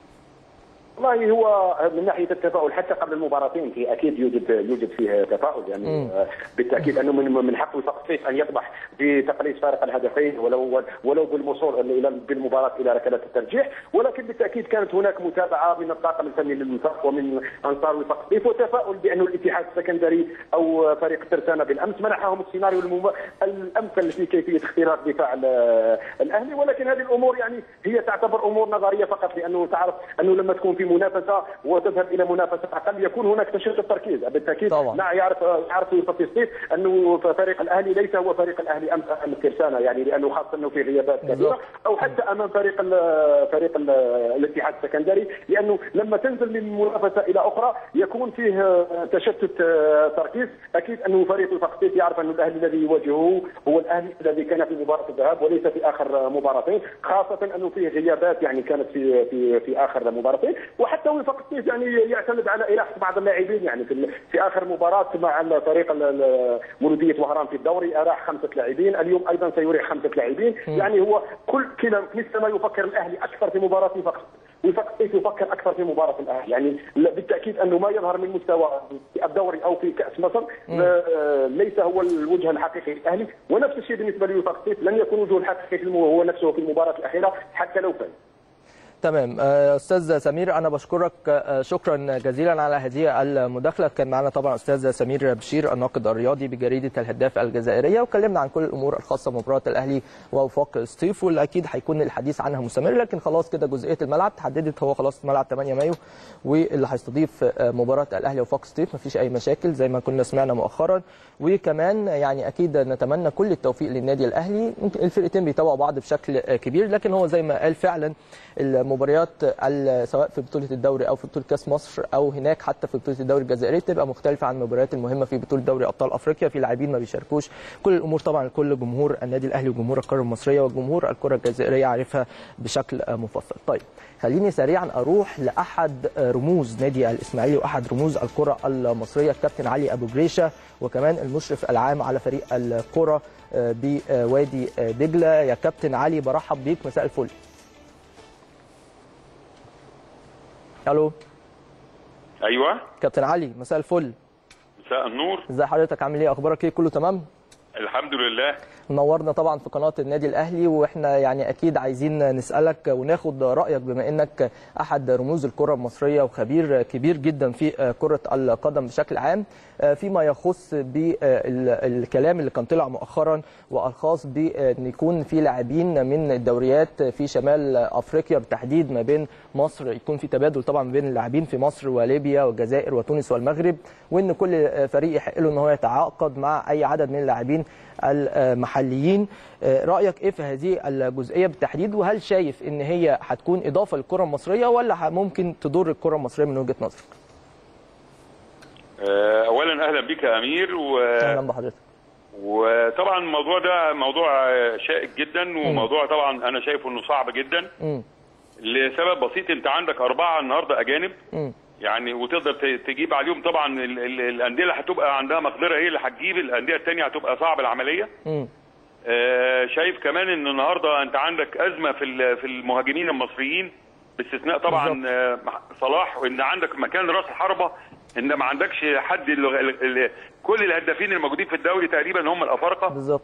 والله هو من ناحيه التفاؤل حتى قبل المباراتين في اكيد يوجد يوجد فيه تفاؤل يعني مم. بالتاكيد انه من من حق وفاق ستيف ان يطمح بتقليص فارق الهدفين ولو ولو بالوصول الى بالمباراه الى ركلات الترجيح ولكن بالتاكيد كانت هناك متابعه من الطاقم الفني للوفاق ومن انصار وفاق ستيف وتفاؤل بانه الاتحاد السكندري او فريق ترسانه بالامس منحهم السيناريو المم... الامثل في كيفيه اختراق دفاع الاهلي ولكن هذه الامور يعني هي تعتبر امور نظريه فقط لانه تعرف انه لما تكون في منافسه وتذهب الى منافسه اقل يكون هناك تشتت تركيز بالتاكيد طبعا. لا يعرف يعرف في الصيف انه فريق الاهلي ليس هو فريق الاهلي امس امام الترسانه يعني لانه خاصه انه في غيابات كثيره او حتى امام فريق ال فريق ال الاتحاد السكندري لانه لما تنزل من منافسه الى اخرى يكون فيه تشتت تركيز اكيد انه فريق الفقسيس يعرف انه الاهلي الذي يواجهه هو الاهلي الذي كان في مباراه الذهاب وليس في اخر مباراتين خاصه انه فيه غيابات يعني كانت في في في اخر مباراتين وحتى وفاق الصيف يعني يعتمد على اراحه بعض اللاعبين يعني في, في اخر مباراه مع فريق مولوديه وهران في الدوري اراح خمسه لاعبين اليوم ايضا سيريح خمسه لاعبين يعني هو كل كلا مثل ما يفكر الاهلي اكثر في مباراه وفاق وفاق الصيف يفكر اكثر في مباراه الاهلي يعني بالتاكيد انه ما يظهر من مستوى في الدوري او في كاس مصر ليس هو الوجه الحقيقي للاهلي ونفس الشيء بالنسبه لوفاق الصيف لن يكون وجهه الحقيقي هو نفسه في المباراه الاخيره حتى لو فاز تمام استاذ سمير انا بشكرك شكرا جزيلا على هذه المداخله كان معنا طبعا استاذ سمير بشير الناقد الرياضي بجريده الهداف الجزائريه وكلمنا عن كل الامور الخاصه بمباراه الاهلي ووفاق ستيف واللي اكيد هيكون الحديث عنها مستمر لكن خلاص كده جزئيه الملعب تحددت هو خلاص ملعب 8 مايو واللي هيستضيف مباراه الاهلي ووفاق ستيف مفيش اي مشاكل زي ما كنا سمعنا مؤخرا وكمان يعني اكيد نتمنى كل التوفيق للنادي الاهلي الفرقتين بيتابعوا بعض بشكل كبير لكن هو زي ما قال فعلا المباريات سواء في بطوله الدوري او في بطوله كاس مصر او هناك حتى في بطوله الدوري الجزائري تبقى مختلفه عن المباريات المهمه في بطوله دوري ابطال افريقيا في لاعبين ما بيشاركوش كل الامور طبعا لكل جمهور النادي الاهلي وجمهور القاره المصريه وجمهور الكره الجزائريه عارفها بشكل مفصل طيب خليني سريعا اروح لاحد رموز نادي الاسماعيلي واحد رموز الكره المصريه الكابتن علي ابو جريشه وكمان المشرف العام على فريق الكره بوادي دجله يا كابتن علي برحب بيك مساء الفل الو ايوه كابتن علي مساء الفل مساء النور ازي حضرتك عامل ايه اخبارك ايه كله تمام الحمد لله منورنا طبعا في قناه النادي الاهلي واحنا يعني اكيد عايزين نسالك وناخد رايك بما انك احد رموز الكره المصريه وخبير كبير جدا في كره القدم بشكل عام فيما يخص بالكلام اللي كان طلع مؤخرا والخاص بان يكون في لاعبين من الدوريات في شمال افريقيا بالتحديد ما بين مصر يكون في تبادل طبعا ما بين اللاعبين في مصر وليبيا والجزائر وتونس والمغرب وان كل فريق يحق له ان هو يتعاقد مع اي عدد من اللاعبين المحليين رايك ايه في هذه الجزئيه بالتحديد وهل شايف ان هي هتكون اضافه للكره المصريه ولا ممكن تضر الكره المصريه من وجهه نظرك آه، اولا اهلا بك يا امير و... اهلا بحضرتك وطبعا الموضوع ده موضوع آه، شائك جدا وموضوع طبعا انا شايفه انه صعب جدا مم. لسبب بسيط انت عندك اربعه النهارده اجانب مم. يعني وتقدر ت- تجيب عليهم طبعا ال- ال- الانديه اللي هتبقى عندها مقدره هي اللي هتجيب الانديه الثانيه هتبقى صعب العمليه مم. آه، شايف كمان ان النهارده انت عندك ازمه في ال- في المهاجمين المصريين باستثناء طبعا بالظبط. آه، مع- صلاح وان عندك مكان راس الحربه ان ما عندكش حد ال- ال- ال- كل الهدافين الموجودين في الدوري تقريبا هم الافارقه بالظبط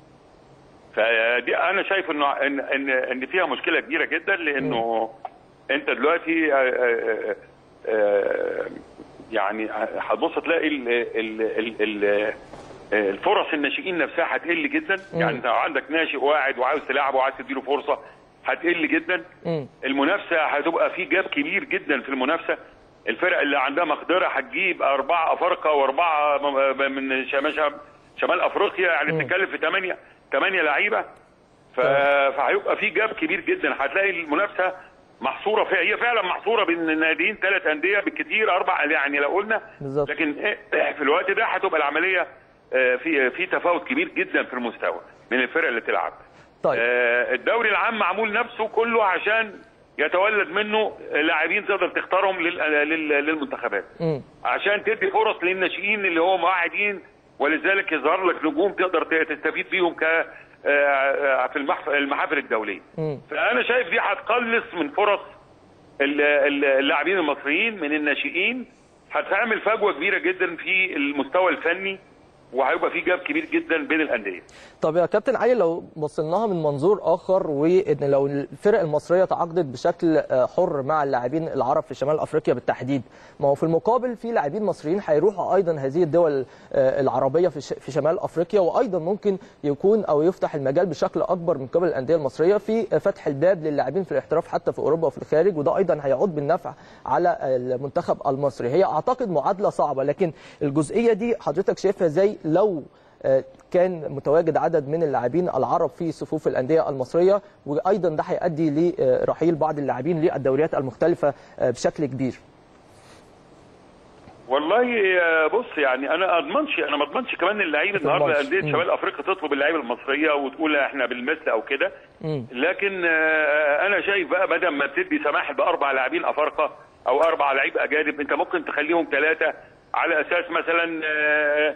فدي انا شايف انه ان ان ان فيها مشكله كبيره جدا لانه انت دلوقتي آه، آه، آه، يعني هتبص تلاقي ال- ال- ال- ال- الفرص الناشئين نفسها هتقل جدا يعني انت عندك ناشئ واعد وعاوز تلعبه وعايز تديله فرصه هتقل جدا مم. المنافسه هتبقى في جاب كبير جدا في المنافسه الفرق اللي عندها مقدره هتجيب اربعه افارقه واربعه م- من شمال شمال افريقيا يعني بتتكلم في ثمانيه ثمانيه لعيبه ف... فهيبقى في جاب كبير جدا هتلاقي المنافسه محصوره في هي فعلا محصوره بين الناديين ثلاث انديه بالكثير اربع يعني لو قلنا بالظبط. لكن إيه- في الوقت ده هتبقى العمليه آه، في في تفاوت كبير جدا في المستوى من الفرق اللي تلعب طيب آه، الدوري العام معمول نفسه كله عشان يتولد منه لاعبين تقدر تختارهم لل- لل- للمنتخبات مم. عشان تدي فرص للناشئين اللي هم قاعدين ولذلك يظهر لك نجوم تقدر ت- تستفيد بيهم ك آه، آه، في المحف- المحافل الدوليه مم. فانا شايف دي هتقلص من فرص ال- ال- اللاعبين المصريين من الناشئين هتعمل فجوه كبيره جدا في المستوى الفني وهيبقى في جاب كبير جدا بين الانديه طب يا كابتن علي لو بصيناها من منظور اخر وان لو الفرق المصريه تعاقدت بشكل آه، حر مع اللاعبين العرب في شمال افريقيا بالتحديد ما هو في المقابل في لاعبين مصريين هيروحوا ايضا هذه الدول آه، العربيه في ش- في شمال افريقيا وايضا ممكن يكون او يفتح المجال بشكل اكبر من قبل الانديه المصريه في فتح الباب للاعبين في الاحتراف حتى في اوروبا وفي الخارج وده ايضا هيعود بالنفع على المنتخب المصري هي اعتقد معادله صعبه لكن الجزئيه دي حضرتك شايفها ازاي لو آه، كان متواجد عدد من اللاعبين العرب في صفوف الانديه المصريه وايضا ده هيؤدي لرحيل بعض اللاعبين للدوريات المختلفه آه، بشكل كبير. والله آه، بص يعني انا اضمنش انا ما اضمنش كمان اللعيب ما النهارده تضمنش. انديه مم. شمال افريقيا تطلب اللعيبه المصريه وتقول احنا بالمثل او كده مم. لكن آه، انا شايف بقى بدل ما تدي سماح باربع لاعبين افارقه او اربع لعيبه اجانب انت ممكن تخليهم ثلاثه على اساس مثلا آه،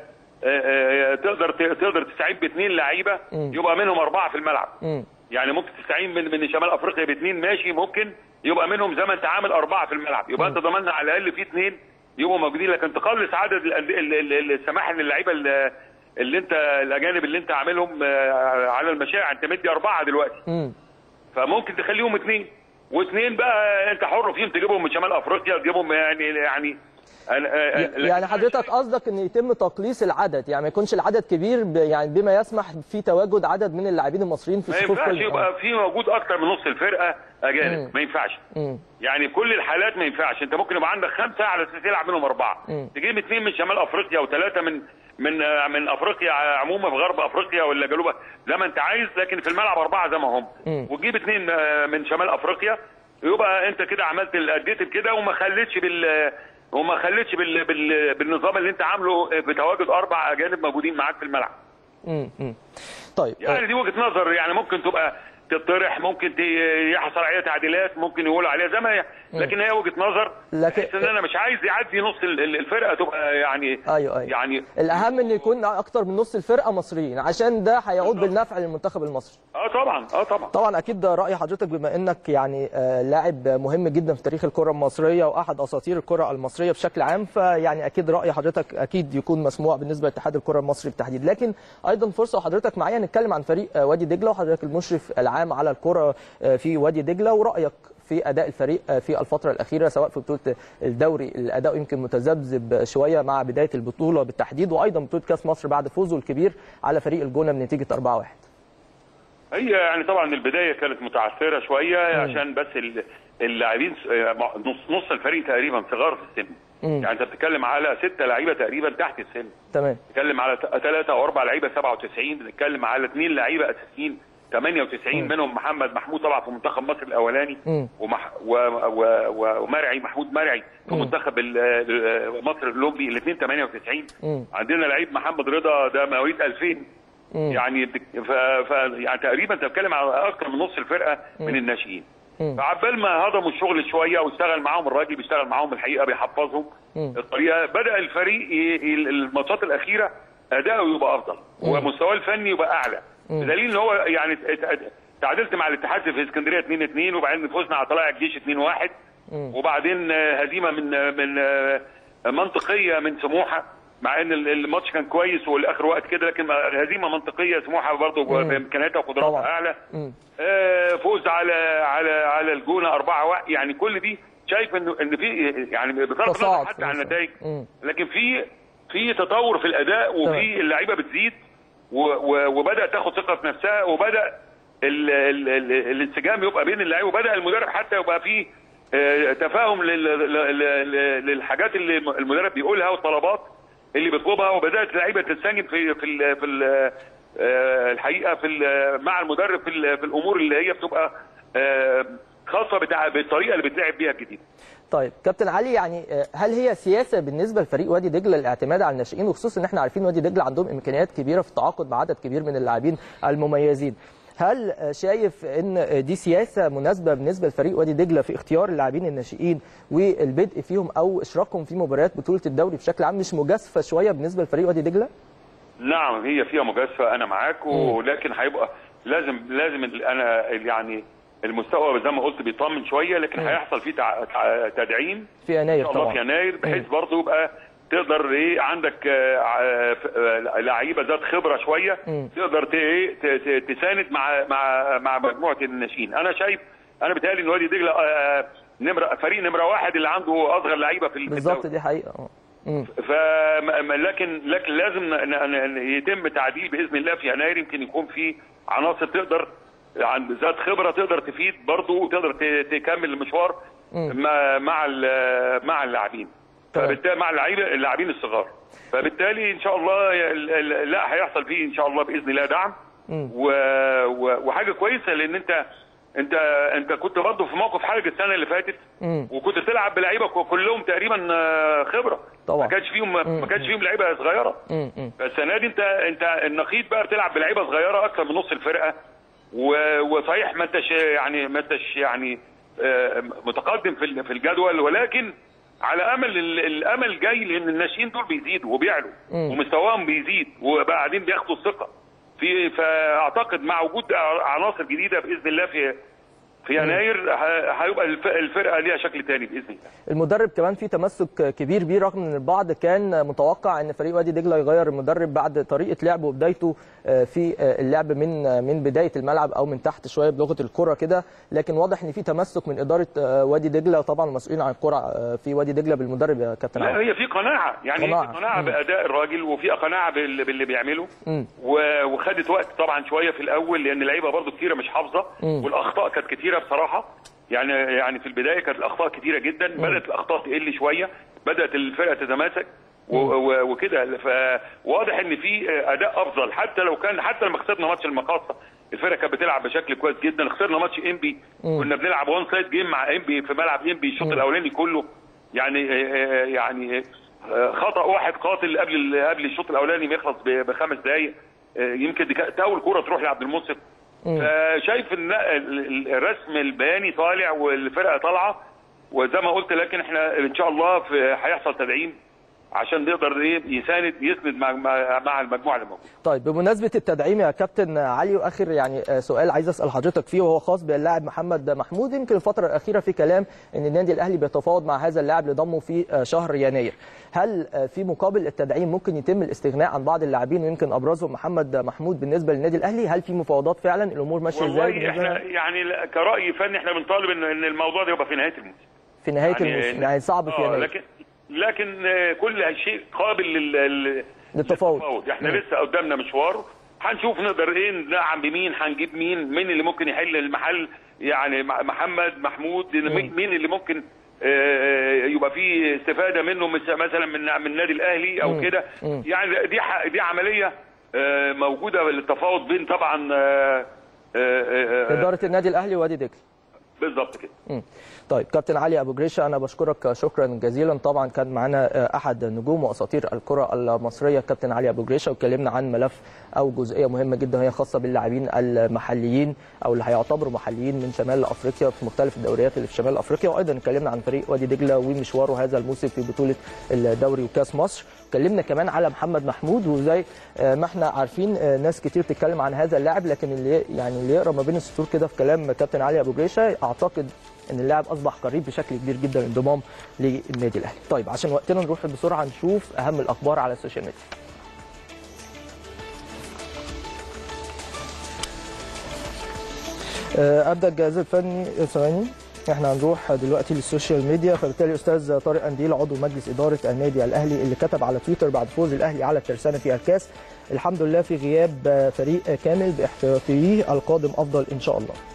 آه، آه، تقدر تقدر تستعين باثنين لعيبه يبقى منهم اربعه في الملعب مم. يعني ممكن تستعين من من شمال افريقيا باثنين ماشي ممكن يبقى منهم زي ما انت عامل اربعه في الملعب يبقى انت ضمننا على الاقل في اثنين يبقوا موجودين لكن تقلص عدد الأند- ال- ال- ال- السماح للعيبه اللي اللي انت الاجانب اللي انت عاملهم آه، على المشاع انت مدي اربعه دلوقتي مم. فممكن تخليهم اثنين واثنين بقى انت حر فيهم تجيبهم من شمال افريقيا تجيبهم يعني يعني أنا- آه، لكن يعني حضرتك قصدك ان يتم تقليص العدد يعني ما يكونش العدد كبير ب- يعني بما يسمح في تواجد عدد من اللاعبين المصريين في ما صفوف ينفعش كل- يبقى في موجود اكتر من نص الفرقه اجانب ما ينفعش مم. يعني كل الحالات ما ينفعش انت ممكن يبقى عندك خمسه على اساس يلعب منهم اربعه مم. تجيب اثنين من شمال افريقيا وثلاثه من من آه، من افريقيا عموما في غرب افريقيا ولا جنوب زي ما انت عايز لكن في الملعب اربعه زي ما هم مم. وتجيب اثنين آه، من شمال افريقيا يبقى انت كده عملت ال- اديت كده وما خليتش بال وما خليتش بال... بال... بالنظام اللي انت عامله بتواجد اربع اجانب موجودين معاك في الملعب مم. مم. طيب يعني دي وجهه نظر يعني ممكن تبقى تطرح ممكن ت- يحصل عليها تعديلات ممكن يقولوا عليها زي ما هي لكن هي وجهه نظر لكن- بحيث ان انا مش عايز يعدي نص ال- ال- الفرقه تبقى يعني ايوه ايوه يعني الاهم ان يكون اكتر من نص الفرقه مصريين عشان ده هيعود بالنفع للمنتخب المصري اه طبعا اه طبعا طبعا اكيد ده راي حضرتك بما انك يعني آه، لاعب مهم جدا في تاريخ الكره المصريه واحد اساطير الكره المصريه بشكل عام فيعني اكيد راي حضرتك اكيد يكون مسموع بالنسبه لاتحاد الكره المصري بالتحديد لكن ايضا فرصه وحضرتك معايا نتكلم عن فريق آه، وادي دجله وحضرتك المشرف العام على الكره آه، في وادي دجله ورايك في اداء الفريق آه، في الفتره الاخيره سواء في بطوله الدوري الاداء يمكن متذبذب شويه مع بدايه البطوله بالتحديد وايضا بطوله كاس مصر بعد فوزه الكبير على فريق الجونه بنتيجه 4-1 هي يعني طبعا البدايه كانت متعثره شويه عشان بس ال- اللاعبين س- آه، نص نص الفريق تقريبا صغار في السن مم. يعني انت بتتكلم على ستة لعيبه تقريبا تحت السن تمام بنتكلم على ثلاثة او اربع لعيبه 97 بنتكلم على اثنين لعيبه اساسيين 98 منهم محمد محمود طبعا في منتخب مصر الاولاني مم. ومح و و و ومرعي محمود مرعي في مم. منتخب ال- ال- مصر الاولمبي الاثنين 98 مم. عندنا لعيب محمد رضا ده مواليد 2000 مم. يعني بت- ف... ف... يعني تقريبا انت بتتكلم على اكثر من نص الفرقه من الناشئين مم. فعبال ما هضموا الشغل شويه واشتغل معاهم الراجل بيشتغل معاهم الحقيقه بيحفظهم مم. الطريقه بدا الفريق ي... ي- الماتشات الاخيره اداؤه يبقى افضل ومستواه الفني يبقى اعلى بدليل ان هو يعني ات- ات- تعادلت مع الاتحاد في اسكندريه 2 2 وبعدين فزنا على طلائع الجيش 2 1 وبعدين آه، هزيمه من آه، من آه، منطقيه من سموحه مع ان ال- الماتش كان كويس والاخر وقت كده لكن هزيمه منطقيه سموحه برضه بامكانياتها وقدراتها طبعا. اعلى مم. آه، فوز على على على الجونه 4 1 يعني كل دي شايف انه ان في يعني بغض النظر تصاعد حتى في عن المستوى. النتائج مم. لكن في في تطور في الاداء وفي اللعيبه بتزيد و- و- وبدا تاخد ثقه في نفسها وبدا ال ال ال الانسجام يبقى بين اللعيبه وبدا المدرب حتى يبقى فيه آه، تفاهم لل- لل- لل- للحاجات اللي المدرب بيقولها والطلبات اللي بيطلبها وبدات اللعيبه تنسجم في في ال في ال آه، الحقيقه في ال- مع المدرب في ال- في الامور اللي هي بتبقى آه، خاصه بتاع بالطريقه اللي بتلعب بيها الجديد طيب كابتن علي يعني آه، هل هي سياسه بالنسبه لفريق وادي دجله الاعتماد على الناشئين وخصوصا ان احنا عارفين وادي دجله عندهم امكانيات كبيره في التعاقد مع عدد كبير من اللاعبين المميزين هل آه، شايف ان آه، دي سياسه مناسبه بالنسبه لفريق وادي دجله في اختيار اللاعبين الناشئين والبدء فيهم او اشراكهم في مباريات بطوله الدوري بشكل عام مش مجازفه شويه بالنسبه لفريق وادي دجله؟ نعم هي فيها مجازفه انا معاك ولكن هيبقى لازم لازم ال- انا يعني المستوى زي ما قلت بيطمن شويه لكن هيحصل فيه تع- تع- تدعيم في ان يناير شاء الله في طبعا يناير بحيث برضه يبقى تقدر ايه عندك آه، آه، ف- آه، لعيبه ذات خبره شويه مم. تقدر ت- إيه، ت- ت- تساند مع مع مع مجموعه الناشئين انا شايف انا بيتهيألي ان وادي دجله آه، نمره فريق نمره واحد اللي عنده اصغر لعيبه في ال- في بالظبط الدوري. دي حقيقه اه مم. ف لكن لكن لازم ن- ن- ن- يتم تعديل باذن الله في يناير يمكن يكون في عناصر تقدر عند ذات خبره تقدر تفيد برضه وتقدر ت- تكمل المشوار مع مع ال- مع اللاعبين تمام. فبالتالي مع اللعيبه اللاعبين الصغار فبالتالي ان شاء الله ي- ال- ال- لا هيحصل فيه ان شاء الله باذن الله دعم مم. و... و... وحاجه كويسه لان انت انت انت كنت برضه في موقف حرج السنه اللي فاتت مم. وكنت بتلعب بلعيبه ك- كلهم تقريبا آه، خبره طبعا. ما كانش فيهم ما كانش فيهم لعيبه صغيره مم. مم. فالسنه دي انت انت النقيض بقى بتلعب بلعيبه صغيره اكثر من نص الفرقه و- وصحيح ما انتش يعني ما انتش يعني آه، متقدم في ال- في الجدول ولكن على امل ال- الامل جاي لان الناشئين دول بيزيدوا وبيعلوا مم. ومستواهم بيزيد وبعدين بياخدوا الثقه في فاعتقد مع وجود عناصر جديده باذن الله في في يناير ه- هيبقى الف- الفرقه ليها شكل تاني باذن الله المدرب كمان في تمسك كبير بيه رغم ان البعض كان متوقع ان فريق وادي دجله يغير المدرب بعد طريقه لعبه وبدايته في اللعب من من بدايه الملعب او من تحت شويه بلغه الكره كده لكن واضح ان في تمسك من اداره وادي دجله طبعا المسؤولين عن الكره في وادي دجله بالمدرب يا كابتن لا علي هي في قناعه يعني قناعة. في قناعه مم. باداء الراجل وفي قناعه بال- باللي بيعمله مم. و- وخدت وقت طبعا شويه في الاول لان اللعيبه برضو كتيره مش حافظه مم. والاخطاء كانت كتيره بصراحه يعني يعني في البدايه كانت الاخطاء كتيره جدا بدات الاخطاء تقل شويه بدات الفرقه تتماسك و- و- وكده فواضح ان في اداء افضل حتى لو كان حتى لما خسرنا ماتش المقاصه الفرقه كانت بتلعب بشكل كويس جدا خسرنا ماتش انبي كنا بنلعب وان سايد جيم مع انبي في ملعب انبي الشوط الاولاني كله يعني يعني خطا واحد قاتل قبل قبل الشوط الاولاني ما يخلص ب- بخمس دقائق يمكن دي كانت اول كوره تروح لعبد المنصف فشايف ان لا، ال- ال- الرسم البياني طالع والفرقه طالعه وزي ما قلت لكن احنا ان شاء الله في هيحصل تدعيم عشان نقدر ايه يساند يسند مع مع مع المجموعه اللي موجوده طيب بمناسبه التدعيم يا كابتن علي واخر يعني آه، سؤال عايز اسال حضرتك فيه وهو خاص باللاعب محمد محمود يمكن الفتره الاخيره في كلام ان النادي الاهلي بيتفاوض مع هذا اللاعب لضمه في آه، شهر يناير هل آه، في مقابل التدعيم ممكن يتم الاستغناء عن بعض اللاعبين ويمكن ابرزهم محمد محمود بالنسبه للنادي الاهلي هل في مفاوضات فعلا الامور ماشيه ازاي والله بالنسبة احنا لها؟ يعني لا- كراي فني احنا بنطالب ان ان الموضوع ده يبقى في نهايه الموسم في نهايه يعني الموسم يعني صعب في آه، يناير لكن لكن آه، كل شيء قابل لل لل- للتفاوض. احنا مم. لسه قدامنا مشوار هنشوف نقدر ايه ندعم بمين هنجيب مين مين اللي ممكن يحل المحل يعني مع- محمد محمود مين مين اللي ممكن آه، يبقى فيه استفاده منه مس- مثلا من من النادي الاهلي او كده يعني دي ح- دي عمليه آه، موجوده للتفاوض بين طبعا آه، آه، آه، آه، اداره النادي الاهلي وادي دجله بالظبط كده مم. طيب كابتن علي ابو جريشه انا بشكرك شكرا جزيلا طبعا كان معانا آه، احد نجوم واساطير الكره المصريه كابتن علي ابو جريشه واتكلمنا عن ملف او جزئيه مهمه جدا هي خاصه باللاعبين المحليين او اللي هيعتبروا محليين من شمال افريقيا في مختلف الدوريات اللي في شمال افريقيا وايضا اتكلمنا عن فريق وادي دجله ومشواره هذا الموسم في بطوله الدوري وكاس مصر اتكلمنا كمان على محمد محمود وزي آه، ما احنا عارفين آه، ناس كتير بتتكلم عن هذا اللاعب لكن اللي يعني اللي يقرا ما بين السطور كده في كلام كابتن علي ابو جريشه اعتقد ان اللاعب اصبح قريب بشكل كبير جدا انضمام للنادي الاهلي. طيب عشان وقتنا نروح بسرعه نشوف اهم الاخبار على السوشيال ميديا. آه، ابدا الجهاز الفني ثواني احنا هنروح دلوقتي للسوشيال ميديا فبالتالي استاذ طارق انديل عضو مجلس اداره النادي الاهلي اللي كتب على تويتر بعد فوز الاهلي على الترسانه في الكاس الحمد لله في غياب فريق كامل باحتياطيه القادم افضل ان شاء الله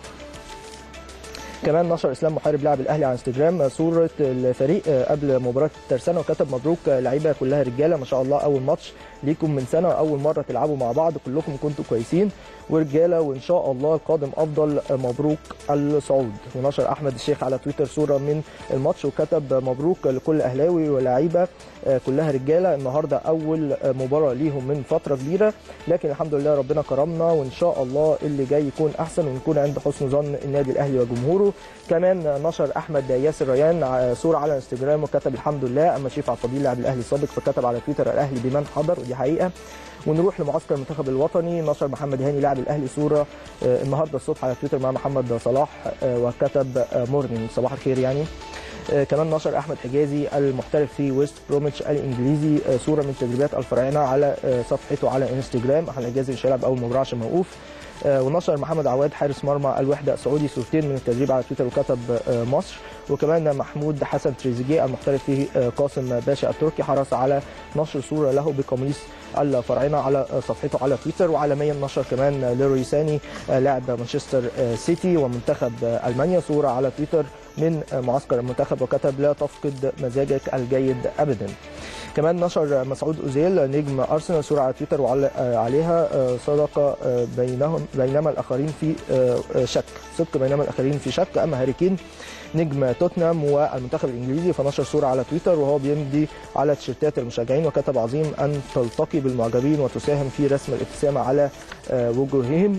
كمان نشر اسلام محارب لاعب الاهلي على انستجرام صوره الفريق قبل مباراه الترسانه وكتب مبروك لعيبه كلها رجاله ما شاء الله اول ماتش ليكم من سنه واول مره تلعبوا مع بعض كلكم كنتوا كويسين ورجاله وان شاء الله القادم افضل مبروك الصعود ونشر احمد الشيخ على تويتر صوره من الماتش وكتب مبروك لكل اهلاوي ولاعيبه كلها رجاله النهارده اول مباراه ليهم من فتره كبيره لكن الحمد لله ربنا كرمنا وان شاء الله اللي جاي يكون احسن ونكون عند حسن ظن النادي الاهلي وجمهوره كمان نشر احمد ياسر ريان صوره على انستجرام وكتب الحمد لله اما شريف عطابيل لاعب الاهلي السابق فكتب على تويتر الاهلي بمن حضر ودي حقيقه ونروح لمعسكر المنتخب الوطني نشر محمد هاني لاعب الاهلي صوره آه، النهارده الصبح على تويتر مع محمد صلاح آه، وكتب مورنينج صباح الخير يعني آه، كمان نشر احمد حجازي المحترف في ويست بروميتش الانجليزي آه، صوره من تدريبات الفراعنه على آه، صفحته على انستجرام احمد حجازي مش هيلعب اول مباراه عشان موقوف آه، ونشر محمد عواد حارس مرمى الوحده السعودي صورتين من التدريب على تويتر وكتب آه، مصر وكمان محمود حسن تريزيجيه المحترف في آه، قاسم باشا التركي حرص على نشر صوره له بقميص الفراعنه على آه، صفحته على تويتر وعالميا نشر كمان ليروي ساني آه، لاعب مانشستر آه، سيتي ومنتخب آه، المانيا صوره على تويتر من آه، معسكر المنتخب وكتب لا تفقد مزاجك الجيد ابدا كمان نشر مسعود اوزيل نجم ارسنال صوره على تويتر وعلق آه، عليها آه، صدق آه، بينهم بينما الاخرين في آه، آه، شك صدق بينما الاخرين في شك اما هاري كين نجم توتنهام والمنتخب الانجليزي فنشر صوره على تويتر وهو بيمضي على تيشيرتات المشجعين وكتب عظيم ان تلتقي بالمعجبين وتساهم في رسم الابتسامه على آه، وجوههم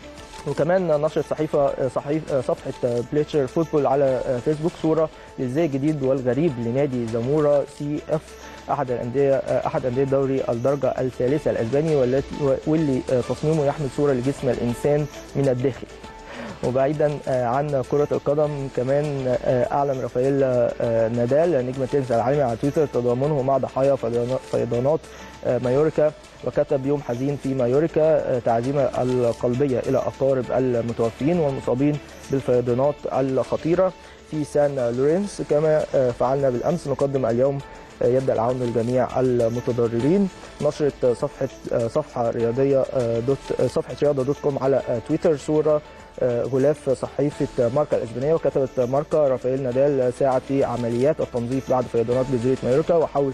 وكمان نشر صحيفه صحيف صفحه بليتشر فوتبول على فيسبوك صوره للزي الجديد والغريب لنادي زامورا سي اف احد الانديه احد انديه دوري الدرجه الثالثه الاسباني والتي واللي تصميمه يحمل صوره لجسم الانسان من الداخل وبعيدا عن كرة القدم كمان أعلن رافائيل نادال نجم التنس العالمي على تويتر تضامنه مع ضحايا فيضانات مايوركا وكتب يوم حزين في مايوركا تعزيمة القلبية إلى أقارب المتوفين والمصابين بالفيضانات الخطيرة في سان لورينس كما فعلنا بالأمس نقدم اليوم يبدا العون لجميع المتضررين نشرت صفحه صفحه رياضيه دوت صفحه رياضه دوت كوم على تويتر صوره غلاف صحيفه ماركا الاسبانيه وكتبت ماركا رافائيل نادال ساعد في عمليات التنظيف بعد فيضانات جزيره مايوركا وحول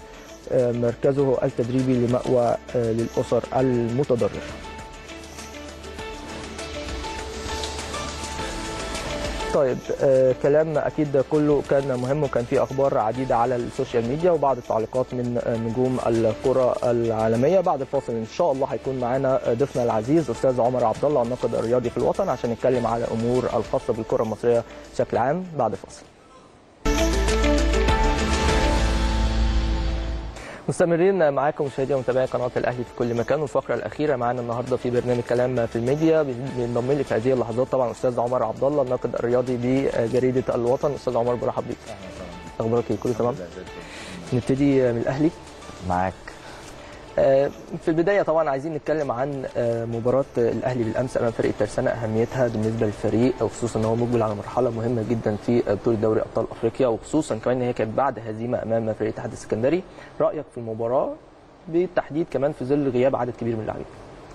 مركزه التدريبي لمأوى للاسر المتضرره طيب آه كلام اكيد كله كان مهم وكان في اخبار عديده على السوشيال ميديا وبعض التعليقات من آه نجوم الكره العالميه بعد الفاصل ان شاء الله هيكون معانا ضيفنا العزيز استاذ عمر عبد الله الناقد الرياضي في الوطن عشان نتكلم على امور الخاصه بالكره المصريه بشكل عام بعد الفاصل مستمرين معاكم مشاهدي ومتابعي قناه الاهلي في كل مكان والفقره الاخيره معانا النهارده في برنامج كلام في الميديا بينضم لي في هذه اللحظات طبعا استاذ عمر عبد الله الناقد الرياضي بجريده الوطن استاذ عمر برحب بيك اخبارك ايه كله تمام نبتدي من الاهلي معاك في البدايه طبعا عايزين نتكلم عن مباراه الاهلي بالامس امام فريق الترسانه اهميتها بالنسبه للفريق وخصوصا ان هو مقبل على مرحله مهمه جدا في بطوله دوري ابطال افريقيا وخصوصا كمان ان هي كانت بعد هزيمه امام فريق الاتحاد السكندري رايك في المباراه بالتحديد كمان في ظل غياب عدد كبير من اللاعبين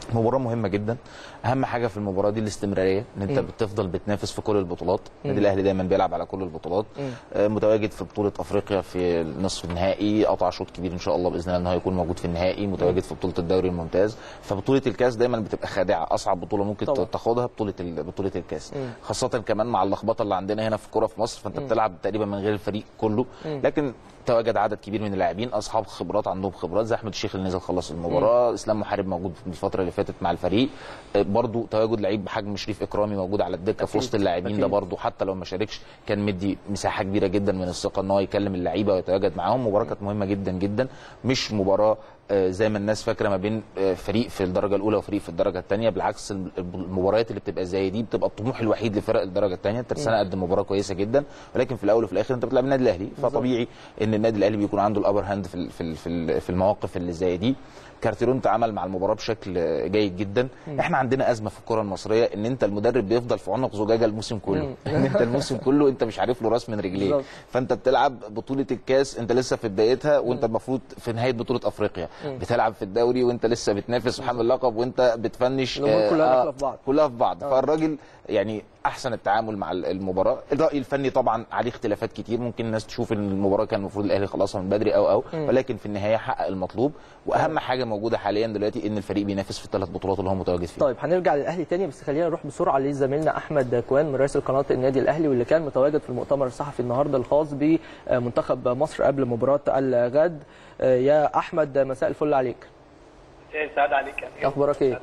مباراة مهمة جدا أهم حاجة في المباراة دي الاستمرارية إن أنت بتفضل بتنافس في كل البطولات النادي الأهلي دايما بيلعب على كل البطولات آه، متواجد في بطولة أفريقيا في النصف النهائي قطع شوط كبير إن شاء الله بإذن الله إن هو يكون موجود في النهائي متواجد في بطولة الدوري الممتاز فبطولة الكاس دايما بتبقى خادعة أصعب بطولة ممكن طبعا. تاخدها بطولة ال- بطولة الكاس خاصة كمان مع اللخبطة اللي عندنا هنا في الكورة في مصر فأنت بتلعب تقريبا من غير الفريق كله لكن تواجد عدد كبير من اللاعبين اصحاب خبرات عندهم خبرات زي احمد الشيخ اللي نزل خلص المباراه اسلام محارب موجود في الفتره اللي فاتت مع الفريق آه، برضو تواجد لعيب بحجم شريف اكرامي موجود على الدكه في وسط اللاعبين ده أكيد. برضو حتى لو ما شاركش كان مدي مساحه كبيره جدا من الثقه ان هو يكلم اللعيبه ويتواجد معاهم مباراه كانت مهمه جدا جدا مش مباراه آه، زي ما الناس فاكره ما بين آه، فريق في الدرجه الاولى وفريق في الدرجه الثانيه بالعكس الم- المباريات اللي بتبقى زي دي بتبقى الطموح الوحيد لفرق الدرجه الثانيه الترسانه قدم مباراه كويسه جدا ولكن في الاول وفي الاخر انت بتلعب النادي الاهلي فطبيعي ان النادي الاهلي بيكون عنده الابر هاند في ال- في ال- في ال- في المواقف اللي زي دي كارتيرون تعامل مع المباراه بشكل جيد جدا احنا عندنا ازمه في الكره المصريه ان انت المدرب بيفضل في عنق زجاجه الموسم كله ان انت الموسم كله انت مش عارف له راس من رجليه بالظبط. فانت بتلعب بطوله الكاس انت لسه في بدايتها وانت المفروض في نهايه بطوله افريقيا بتلعب في الدوري وانت لسه بتنافس وحامل اللقب وانت بتفنش الأمور آه، كلها آه، داخلة في بعض. كلها في بعض فالراجل يعني احسن التعامل مع المباراه الراي الفني طبعا عليه اختلافات كتير ممكن الناس تشوف ان المباراه كان المفروض الاهلي يخلصها من بدري او او ولكن في النهايه حقق المطلوب واهم حاجه موجوده حاليا دلوقتي ان الفريق بينافس في الثلاث بطولات اللي هو متواجد فيها طيب هنرجع للاهلي تاني بس خلينا نروح بسرعه لزميلنا احمد كوان مراسل قناه النادي الاهلي واللي كان متواجد في المؤتمر الصحفي النهارده الخاص بمنتخب مصر قبل مباراه الغد يا احمد مساء الفل عليك ايه سعد عليك يعني اخبارك ايه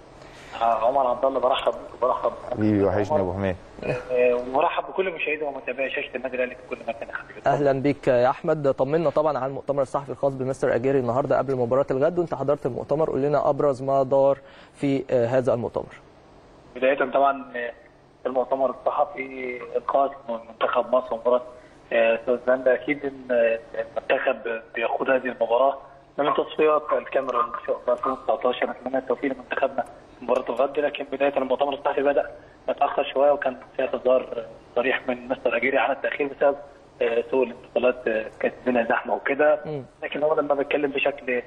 آه، عمر عبد الله برحب بيك وبرحب حبيبي وحشني يا ابو حميد آه، وبرحب بكل مشاهدي ومتابعي شاشه النادي الاهلي في كل مكان يا حبيبي اهلا بيك يا احمد طمنا طبعا عن المؤتمر الصحفي الخاص بمستر اجيري النهارده قبل مباراه الغد وانت حضرت المؤتمر قول لنا ابرز ما دار في آه، هذا المؤتمر بدايه طبعا آه، المؤتمر الصحفي الخاص بمنتخب مصر ومباراه آه، سويسرلندا اكيد ان آه، المنتخب بياخد هذه المباراه من تصفيات الكاميرا ان شاء الله 2019 اتمنى التوفيق لمنتخبنا في مباراه الغد لكن بدايه المؤتمر الصحفي بدا متاخر شويه وكان في اعتذار صريح من مستر اجيري على التاخير بسبب آه، سوء الانتقالات آه، كانت الدنيا زحمه وكده لكن هو لما بيتكلم بشكل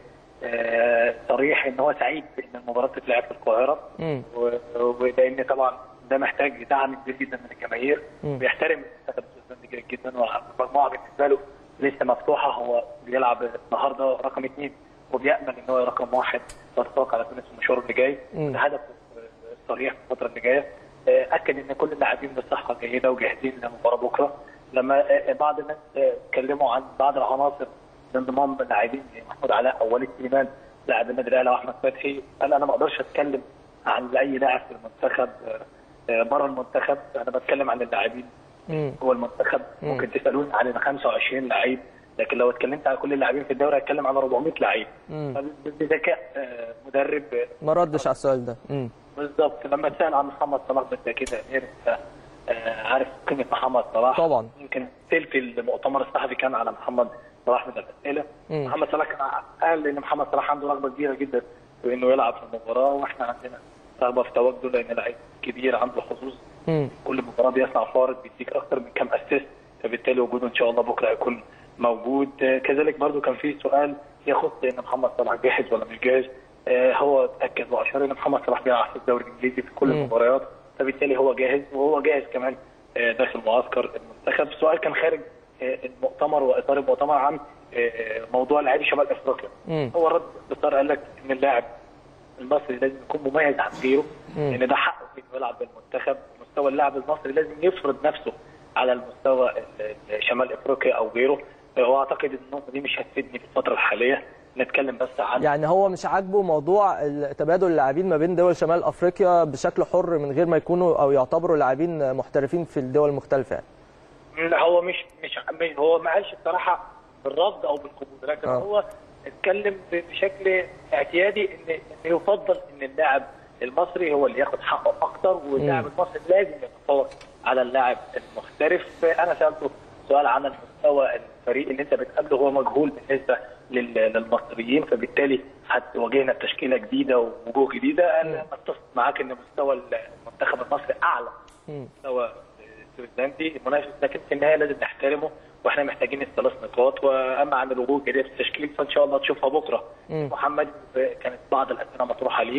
آه، صريح ان هو سعيد ان المباراه تتلعب في القاهره مم. و- ولان طبعا ده محتاج دعم كبير جدا من الجماهير بيحترم المنتخب السويسري جيد جدا والمجموعه بالنسبه له لسه مفتوحه هو بيلعب النهارده رقم اثنين وبيامل ان هو رقم واحد ويتفوق على تونس في المشوار اللي جاي مم. ده هدفه الصريح في الفتره اللي جايه آه، اكد ان كل اللاعبين بصحه جيده وجاهزين لمباراه بكره لما آه، بعض الناس آه، اتكلموا عن بعض العناصر لانضمام لاعبين زي محمود علاء او وليد سليمان لاعب النادي الاهلي واحمد فتحي قال انا ما اقدرش اتكلم عن اي لاعب في المنتخب آه، بره المنتخب انا بتكلم عن اللاعبين مم. جوه المنتخب ممكن تسالوني عن ال 25 لعيب لكن لو اتكلمت على كل اللاعبين في الدوري هتكلم عن 400 لعيب مم. فب- بذكاء آه، مدرب آه، ما ردش على السؤال ده مم. بالظبط لما تسال عن محمد صلاح بالتاكيد يا امير انت آه، عارف قيمه محمد صلاح طبعا. يمكن تلت المؤتمر الصحفي كان على محمد صلاح من الاسئله مم. محمد صلاح كان قال ان محمد صلاح عنده رغبه كبيره جدا في انه يلعب في المباراه واحنا عندنا رغبه في تواجده لان لعيب كبير عنده حظوظ مم. كل مباراه بيصنع فارق بيديك اكتر من كام اسيست فبالتالي وجوده ان شاء الله بكره هيكون موجود آه، كذلك برضو كان في سؤال يخص ان محمد صلاح جاهز ولا مش جاهز آه، هو اكد واشار ان محمد صلاح بيلعب في الدوري الانجليزي في كل مم. المباريات فبالتالي هو جاهز وهو جاهز كمان آه، داخل معسكر المنتخب السؤال كان خارج آه، المؤتمر واطار المؤتمر عن آه، موضوع لاعبي شمال افريقيا مم. هو رد باختصار قال لك ان اللاعب المصري لازم يكون مميز عن غيره مم. لان ده حقه انه يلعب بالمنتخب مستوى اللاعب المصري لازم يفرض نفسه على المستوى ال- ال- شمال افريقيا او غيره واعتقد ان النقطه دي مش هتفيدني في الفتره الحاليه نتكلم بس عن يعني هو مش عاجبه موضوع ال- تبادل اللاعبين ما بين دول شمال افريقيا بشكل حر من غير ما يكونوا او يعتبروا لاعبين محترفين في الدول المختلفه يعني. لا هو مش مش مش- هو ما قالش بصراحه بالرفض او بالقبول لكن آه. هو اتكلم بشكل اعتيادي ان ان يفضل ان اللاعب المصري هو اللي ياخد حقه اكتر واللاعب المصري لازم يتفوق على اللاعب المحترف انا سالته سؤال عن المستوى الفريق اللي انت بتقابله هو مجهول بالنسبه لل- للمصريين فبالتالي هتواجهنا بتشكيله جديده ووجوه جديده انا اتفق معاك ان مستوى المنتخب المصري اعلى مم. مستوى سويسرلندي المنافس لكن في النهايه لازم نحترمه واحنا محتاجين الثلاث نقاط واما عن الوجوه الجديده في التشكيل فان شاء الله تشوفها بكره مم. محمد كانت بعض الاسئله مطروحه ليه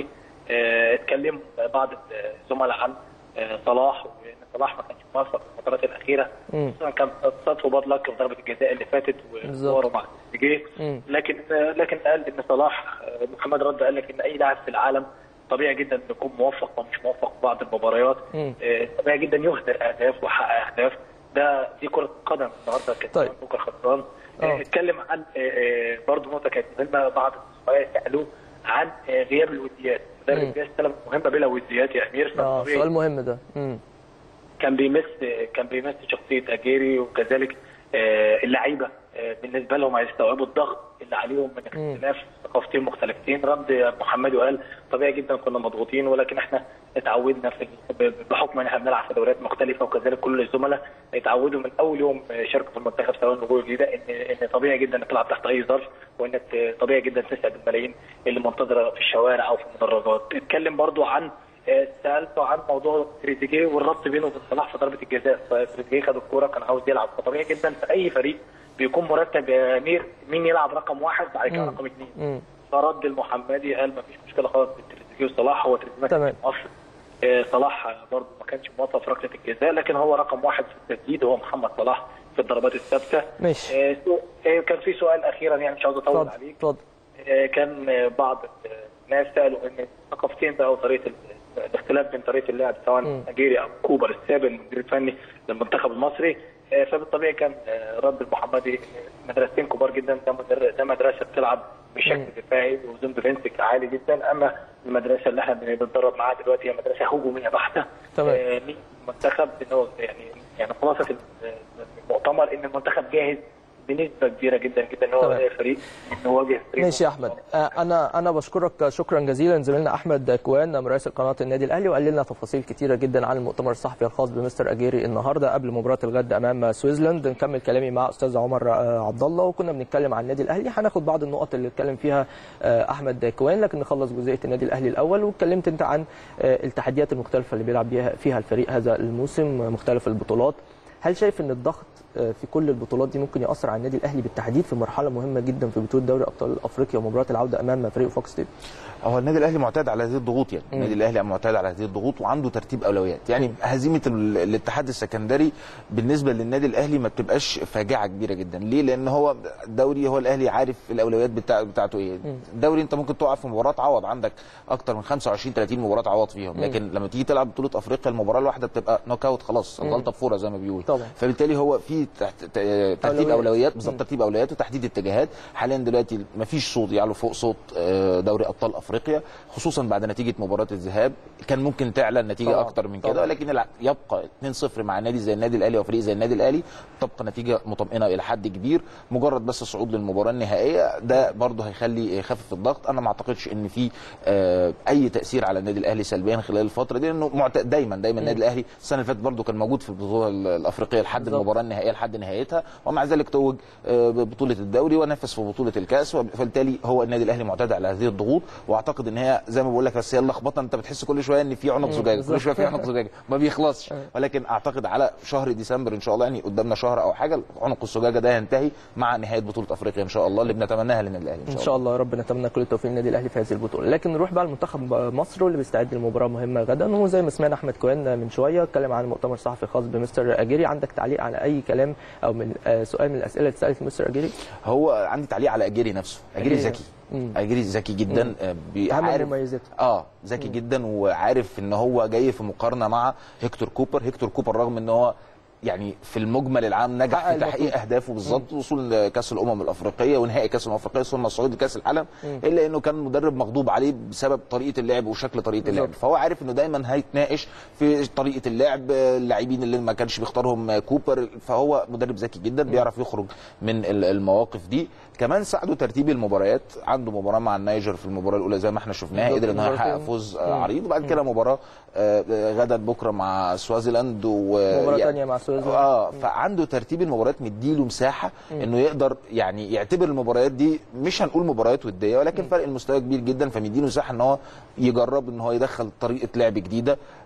آه، اتكلم بعض الزملاء عن آه، صلاح وان صلاح ما كانش موفق في الفترات الاخيره مم. خصوصا كان صدفه باد لك في ضربه الجزاء اللي فاتت بالظبط. وصوره مع تريزيجيه مم. لكن آه، لكن قال ان صلاح آه، محمد رد قال لك ان اي لاعب في العالم طبيعي جدا انه يكون موفق ومش موفق في بعض المباريات مم. آه، طبيعي جدا يهدر اهداف ويحقق اهداف ده دي كره قدم النهارده كان طيب. بكره خسران آه. آه، اتكلم عن آه، آه، برضه نقطه كانت مهمه بعض الزملاء سالوه عن آه، غياب الوديات مم. مدرب جهاز سلم مهمه بلا وديات يا امير اه فطبيعي سؤال مهم ده مم. كان بيمس كان بيمس شخصيه اجيري وكذلك آه، اللعيبه آه، بالنسبه لهم هيستوعبوا الضغط اللي عليهم من اختلاف ثقافتين مختلفتين رد محمد وقال طبيعي جدا كنا مضغوطين ولكن احنا اتعودنا في ب- بحكم ان احنا بنلعب في دوريات مختلفه وكذلك كل الزملاء اتعودوا من اول يوم شاركوا في المنتخب سواء النجوم الجديده ان ان طبيعي جدا انك تلعب تحت اي ظرف وانك طبيعي جدا تسعد الملايين اللي منتظره في الشوارع او في المدرجات اتكلم برضو عن آه، سالته عن موضوع تريزيجيه والربط بينه وبين صلاح في ضربه الجزاء فتريزيجيه خد الكوره كان عاوز يلعب فطبيعي جدا في اي فريق بيكون مرتب يا امير مين يلعب رقم واحد بعد كده مم. رقم اثنين مم. فرد المحمدي قال ما فيش مشكله خالص بين تريزيجيه وصلاح هو تريزيجيه تمام. كان موفق آه، صلاح برضه ما كانش موفق في ركله الجزاء لكن هو رقم واحد في التسديد هو محمد صلاح في الضربات الثابته ماشي آه، سو- آه، كان في سؤال اخيرا يعني مش عاوز اطول اتفضل عليك اتفضل آه، كان آه، بعض الناس سالوا ان ثقافتين بقى وطريقه ال- الاختلاف بين طريقه اللعب سواء مم. اجيري او كوبر السابق المدير الفني للمنتخب المصري آه، فبالطبيعي كان آه، رد المحمدي إن مدرستين كبار جدا ده مدر- ده مدرسه بتلعب بشكل مم. دفاعي وزون ديفنسك عالي جدا اما المدرسه اللي احنا بنتدرب معاها دلوقتي هي مدرسه هجوميه بحته تمام. آه، نيجي المنتخب إن هو يعني يعني خلاصه المؤتمر ان المنتخب جاهز بنسبه كبيره جدا جدا ان هو تمام. يواجه فريق ان هو يواجه فريق ماشي يا احمد آه، انا انا بشكرك شكرا جزيلا زميلنا احمد كوان مراسل قناه النادي الاهلي وقال لنا تفاصيل كتيره جدا عن المؤتمر الصحفي الخاص بمستر اجيري النهارده قبل مباراه الغد امام سويسلاند نكمل كلامي مع استاذ عمر آه، عبد الله وكنا بنتكلم عن النادي الاهلي هناخد بعض النقط اللي اتكلم فيها آه، احمد كوان لكن نخلص جزئيه النادي الاهلي الاول واتكلمت انت عن آه، التحديات المختلفه اللي بيلعب بيها فيها الفريق هذا الموسم آه، مختلف البطولات هل شايف ان الضغط آه، في كل البطولات دي ممكن ياثر على النادي الاهلي بالتحديد في مرحله مهمه جدا في بطوله دوري ابطال افريقيا ومباراه العوده امام فريق فوكس ستيت هو النادي الاهلي معتاد على هذه الضغوط يعني النادي الاهلي معتاد على هذه الضغوط وعنده ترتيب اولويات يعني هزيمه ال- الاتحاد السكندري بالنسبه للنادي الاهلي ما بتبقاش فاجعه كبيره جدا ليه لان هو الدوري هو الاهلي عارف الاولويات بتاع بتاعته ايه الدوري انت ممكن تقع في مباراه عوض عندك اكتر من 25 30 مباراه عوض فيهم لكن لما تيجي تلعب بطوله افريقيا المباراه الواحده بتبقى نوك اوت خلاص الغلطه بفوره زي ما بيقول طبعا. فبالتالي هو في تحت- ت- ترتيب أولويات. اولويات بالظبط ترتيب اولويات وتحديد اتجاهات حاليا دلوقتي ما فيش صوت يعلو فوق صوت آه، دوري ابطال افريقيا خصوصا بعد نتيجه مباراه الذهاب كان ممكن تعلى النتيجه طبعاً. اكتر من طبعاً. كده ولكن الع- يبقى 2-0 مع نادي زي النادي الاهلي وفريق زي النادي الاهلي تبقى نتيجه مطمئنه الى حد كبير مجرد بس الصعود للمباراه النهائيه ده برضه هيخلي يخفف الضغط انا ما اعتقدش ان في آه، اي تاثير على النادي الاهلي سلبيا خلال الفتره دي لانه معت- دايما دايما النادي الاهلي السنه اللي فاتت برضه كان موجود في البطوله ال- الافريقيه لحد بالظبط. المباراه النهائيه لحد نهايتها ومع ذلك توج آه، ببطوله الدوري ونافس في بطوله الكاس وبالتالي هو النادي الاهلي معتاد على هذه الضغوط واعتقد ان هي زي ما بقول لك بس هي اللخبطه انت بتحس كل شويه ان في عنق زجاجه بالظبط. كل شويه في عنق زجاجه ما بيخلصش ولكن اعتقد على شهر ديسمبر ان شاء الله يعني قدامنا شهر او حاجه عنق الزجاجه ده ينتهي مع نهايه بطوله افريقيا ان شاء الله اللي بنتمناها للنادي الاهلي ان ان شاء شاء الله الله يا رب نتمنى كل التوفيق للنادي الاهلي في هذه البطوله لكن نروح بقى لمنتخب مصر واللي بيستعد لمباراه مهمه غدا وزي ما سمعنا احمد كوان من شويه اتكلم عن مؤتمر صحفي خاص بمستر اجيري عندك تعليق على اي كلام او من آه، سؤال من الاسئله اللي اتسالت مستر اجيري هو عندي تعليق على اجيري نفسه اجيري أجيري. ذكي مم. اجيري ذكي جدا آه، بي- اهم عارف مميزاته اه ذكي جدا وعارف ان هو جاي في مقارنه مع هيكتور كوبر هيكتور كوبر رغم ان هو يعني في المجمل العام نجح حقق في تحقيق المطلوب. اهدافه بالظبط وصول لكاس الامم الافريقيه ونهائي كاس الامم الافريقيه ثم الصعود لكاس العالم الا انه كان مدرب مغضوب عليه بسبب طريقه اللعب وشكل طريقه اللعب بالظبط. فهو عارف انه دايما هيتناقش في طريقه اللعب اللاعبين اللي ما كانش بيختارهم كوبر فهو مدرب ذكي جدا بيعرف يخرج من ال- المواقف دي كمان ساعده ترتيب المباريات عنده مباراه مع النيجر في المباراه الاولى زي ما احنا شفناها بالظبط، قدر ان هو يحقق مباراتين. فوز آه، عريض وبعد كده مباراه آه، آه، غدا بكره مع سوازيلاند و مباراه يعني- ثانيه مع سويسرا اه فعنده ترتيب المباريات مديله مساحه انه يقدر يعني يعتبر المباريات دي مش هنقول مباريات وديه ولكن فرق المستوى كبير جدا فمديله مساحه ان هو يجرب ان هو يدخل طريقه لعب جديده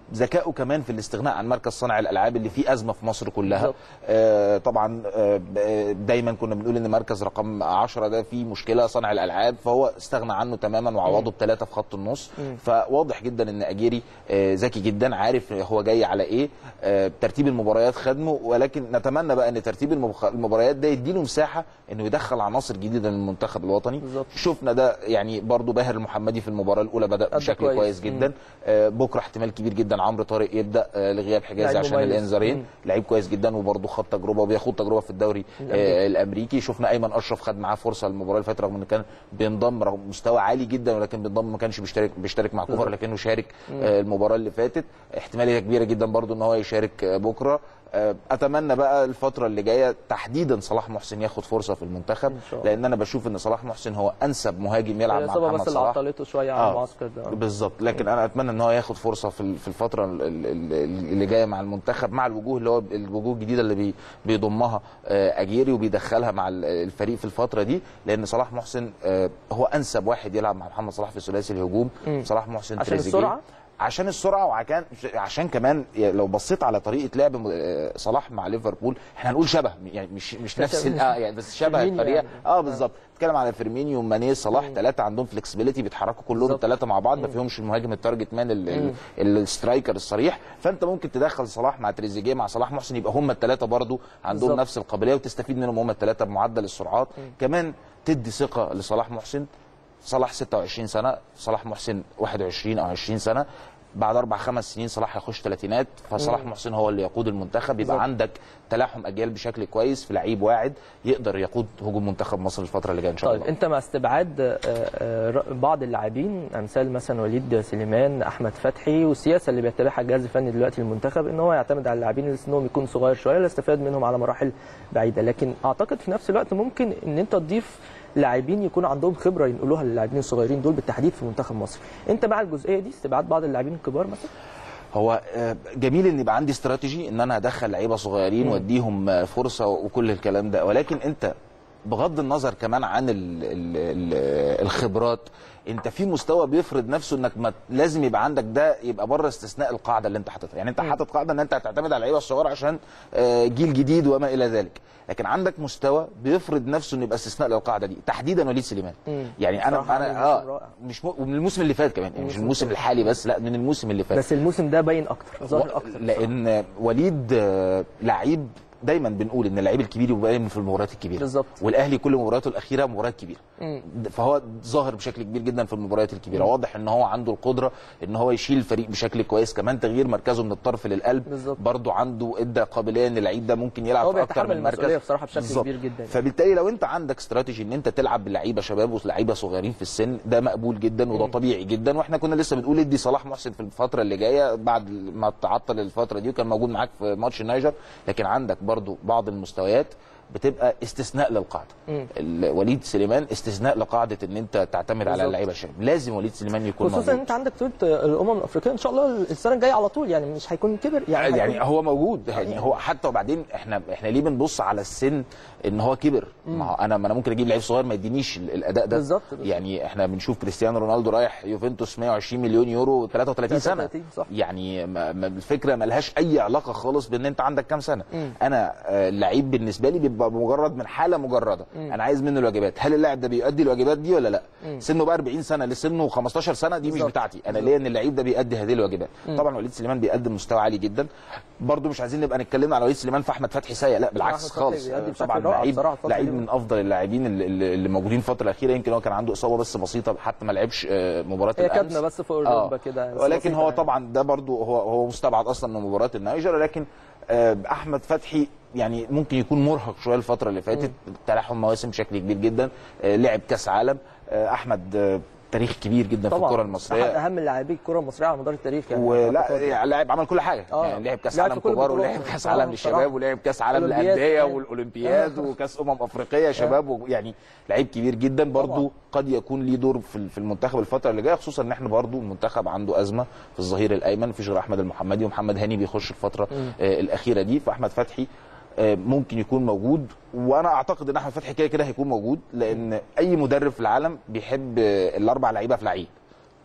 ذكائه كمان في الاستغناء عن مركز صانع الالعاب اللي فيه ازمه في مصر كلها بالظبط. آه طبعا آه ب- دايما كنا بنقول ان مركز رقم 10 ده فيه مشكله صانع الالعاب فهو استغنى عنه تماما وعوضه بثلاثه في خط النص فواضح جدا ان اجيري آه ذكي جدا عارف هو جاي على ايه آه ترتيب المباريات خدمه ولكن نتمنى بقى ان ترتيب المبخ- المباريات ده يديله مساحه انه يدخل عناصر جديده للمنتخب الوطني بالظبط. شفنا ده يعني برضو باهر المحمدي في المباراه الاولى بدا أدى بشكل كويس. كويس, جدا آه بكره احتمال كبير جدا عمرو طارق يبدا آه لغياب حجازي لعيب عشان مميز. الانذارين مم. لعيب كويس جدا وبرضه خد تجربه وبياخد تجربه في الدوري آه الامريكي شفنا ايمن اشرف خد معاه فرصه المباراه اللي فاتت رغم انه كان بينضم رغم مستوى عالي جدا ولكن بينضم ما كانش بيشترك بيشترك مع كوبر لكنه شارك آه المباراه اللي فاتت احتماليه كبيره جدا برضه ان هو يشارك آه بكره آه، اتمنى بقى الفتره اللي جايه تحديدا صلاح محسن ياخد فرصه في المنتخب إن شاء الله. لان انا بشوف ان صلاح محسن هو انسب مهاجم يلعب مع الاصابه محمد بس اللي صلاح عطلته شويه عن آه. المعسكر ده بالظبط لكن انا اتمنى ان هو ياخد فرصه في ال- في الفتره ال- ال- ال- اللي جايه مع المنتخب مع الوجوه اللي هو الوجوه الجديده اللي بي- بيضمها آه، اجيري وبيدخلها مع ال- الفريق في الفتره دي لان صلاح محسن آه، هو انسب واحد يلعب مع محمد صلاح في ثلاثي الهجوم صلاح محسن عشان تريزيجيه. السرعة؟ عشان السرعه وعشان عشان كمان لو بصيت على طريقه لعب آه، صلاح مع ليفربول احنا هنقول شبه يعني مش مش نفس ال- اه يعني بس شبه فيرمينيو الطريقه يعني. اه بالظبط بتتكلم على فيرمينيو ماني صلاح ثلاثه عندهم فلكسبيليتي بيتحركوا كلهم بالظبط. الثلاثه مع بعض ما فيهمش المهاجم التارجت مان ال- ال- السترايكر الصريح فانت ممكن تدخل صلاح مع تريزيجيه مع صلاح محسن يبقى هم الثلاثه برضو عندهم بالظبط. نفس القابليه وتستفيد منهم هم الثلاثه بمعدل السرعات كمان تدي ثقه لصلاح محسن صلاح 26 سنه صلاح محسن 21 او 20 سنه بعد اربع خمس سنين صلاح هيخش ثلاثينات فصلاح محسن هو اللي يقود المنتخب يبقى بالظبط. عندك تلاحم اجيال بشكل كويس في لعيب واعد يقدر يقود هجوم منتخب مصر الفتره اللي جايه ان شاء طيب الله انت مع استبعاد آه، آه، بعض اللاعبين امثال مثلا وليد سليمان احمد فتحي والسياسه اللي بيتبعها الجهاز الفني دلوقتي للمنتخب ان هو يعتمد على اللاعبين اللي سنهم يكون صغير شويه يستفاد منهم على مراحل بعيده لكن اعتقد في نفس الوقت ممكن ان انت تضيف لاعبين يكون عندهم خبره ينقلوها للاعبين الصغيرين دول بالتحديد في منتخب مصر انت مع الجزئيه دي استبعاد بعض اللاعبين الكبار مثلا هو آه، جميل ان يبقى عندي استراتيجي ان انا ادخل لعيبه صغيرين واديهم آه، فرصه وكل الكلام ده ولكن انت بغض النظر كمان عن ال ال ال الخبرات انت في مستوى بيفرض نفسه انك ما لازم يبقى عندك ده يبقى بره استثناء القاعده اللي انت حاططها يعني انت حاطط قاعده ان انت هتعتمد على اللعيبه الصغيره عشان آه، جيل جديد وما الى ذلك لكن عندك مستوى بيفرض نفسه انه يبقى استثناء للقاعده دي تحديدا وليد سليمان يعني انا بصراحة عامل انا موسم اه رائع. مش م... ومن الموسم اللي فات كمان يعني مش الموسم الحالي بس لا من الموسم اللي فات بس الموسم ده باين اكتر ظاهر اكتر لان وليد آه، لعيب دايما بنقول ان اللعيب الكبير يبقى دايما في المباريات الكبيره بالظبط. والاهلي كل مبارياته الاخيره مباريات كبيره مم. فهو ظاهر بشكل كبير جدا في المباريات الكبيره واضح ان هو عنده القدره ان هو يشيل الفريق بشكل كويس كمان تغيير مركزه من الطرف للقلب بالظبط. برضه عنده ادى قابليه ان اللعيب ده ممكن يلعب هو في اكتر بيتحمل من مركز المسؤولية بصراحة بشكل بالظبط. كبير جدا. فبالتالي لو انت عندك استراتيجي ان انت تلعب بلعيبه شباب ولعيبه صغيرين في السن ده مقبول جدا وده طبيعي جدا واحنا كنا لسه بنقول ادي صلاح محسن في الفتره اللي جايه بعد ما تعطل الفتره دي وكان موجود معاك في ماتش النيجر لكن عندك برضو بعض المستويات بتبقى استثناء للقاعده ال- وليد سليمان استثناء لقاعده ان انت تعتمد على بالظبط. اللعيبه الشباب لازم وليد سليمان يكون خصوصا ان موجود انت عندك بطوله الامم الافريقيه ان شاء الله السنه الجايه على طول يعني مش هيكون كبر يعني يعني هيكون- هو موجود يعني هو حتى وبعدين احنا احنا ليه بنبص على السن ان هو كبر ما هو انا ما انا ممكن اجيب لعيب صغير ما يدينيش ال- الاداء ده بالظبط، بالظبط. يعني احنا بنشوف كريستيانو رونالدو رايح يوفنتوس 120 مليون يورو 33 سنه 33 صح. يعني ما ما الفكره ما لهاش اي علاقه خالص بان انت عندك كام سنه انا آه، اللعيب بالنسبه لي بيبقى مجرد من حاله مجرده انا عايز منه الواجبات هل اللاعب ده بيؤدي الواجبات دي ولا لا سنه بقى 40 سنه لسنه 15 سنه دي مش بالظبط. بتاعتي انا ليا ان اللعيب ده بيؤدي هذه الواجبات طبعا وليد سليمان بيقدم مستوى عالي جدا برضو مش عايزين نبقى نتكلم على وليد سليمان في احمد فتحي سيء لا بالعكس أحمد فتحي خالص بيأدي آه، بشكل طبعا رائع لعيب بصراحة الفترة لعيب دي. من افضل اللاعبين اللي, اللي اللي موجودين الفتره الاخيره يمكن هو كان عنده اصابه بس بسيطه حتى ما لعبش آه، مباراه هي الامس كدمه بس فوق الركبه كده بس ولكن بسيطة هو يعني. طبعا ده برضو هو هو مستبعد اصلا من مباراه النيجر لكن آه، احمد فتحي يعني ممكن يكون مرهق شويه الفتره اللي فاتت تلاحم مواسم بشكل كبير جدا آه، لعب كاس عالم آه، احمد آه، تاريخ كبير جدا في طبعا الكره احد المصريه اهم لاعبي الكره المصريه على مدار التاريخ يعني ولا أعتقد. يعني لاعب عمل كل حاجه آه. يعني لعب كاس لعب عالم في كل كبار البطولات. ولعب كاس آه، عالم بصراحة. للشباب ولعب كاس عالم أولمبياد للانديه كمان. والاولمبياد وكاس امم افريقيه شباب يعني لعيب كبير جدا برضو قد يكون ليه دور في في المنتخب الفتره اللي جايه خصوصا ان احنا برضو المنتخب عنده ازمه في الظهير الايمن في غير احمد المحمدي ومحمد هاني بيخش الفتره آه الاخيره دي فاحمد فتحي آه، ممكن يكون موجود وانا اعتقد ان احمد فتحي كده كده هيكون موجود لان اي مدرب في العالم بيحب آه، الاربع لعيبه في لعيب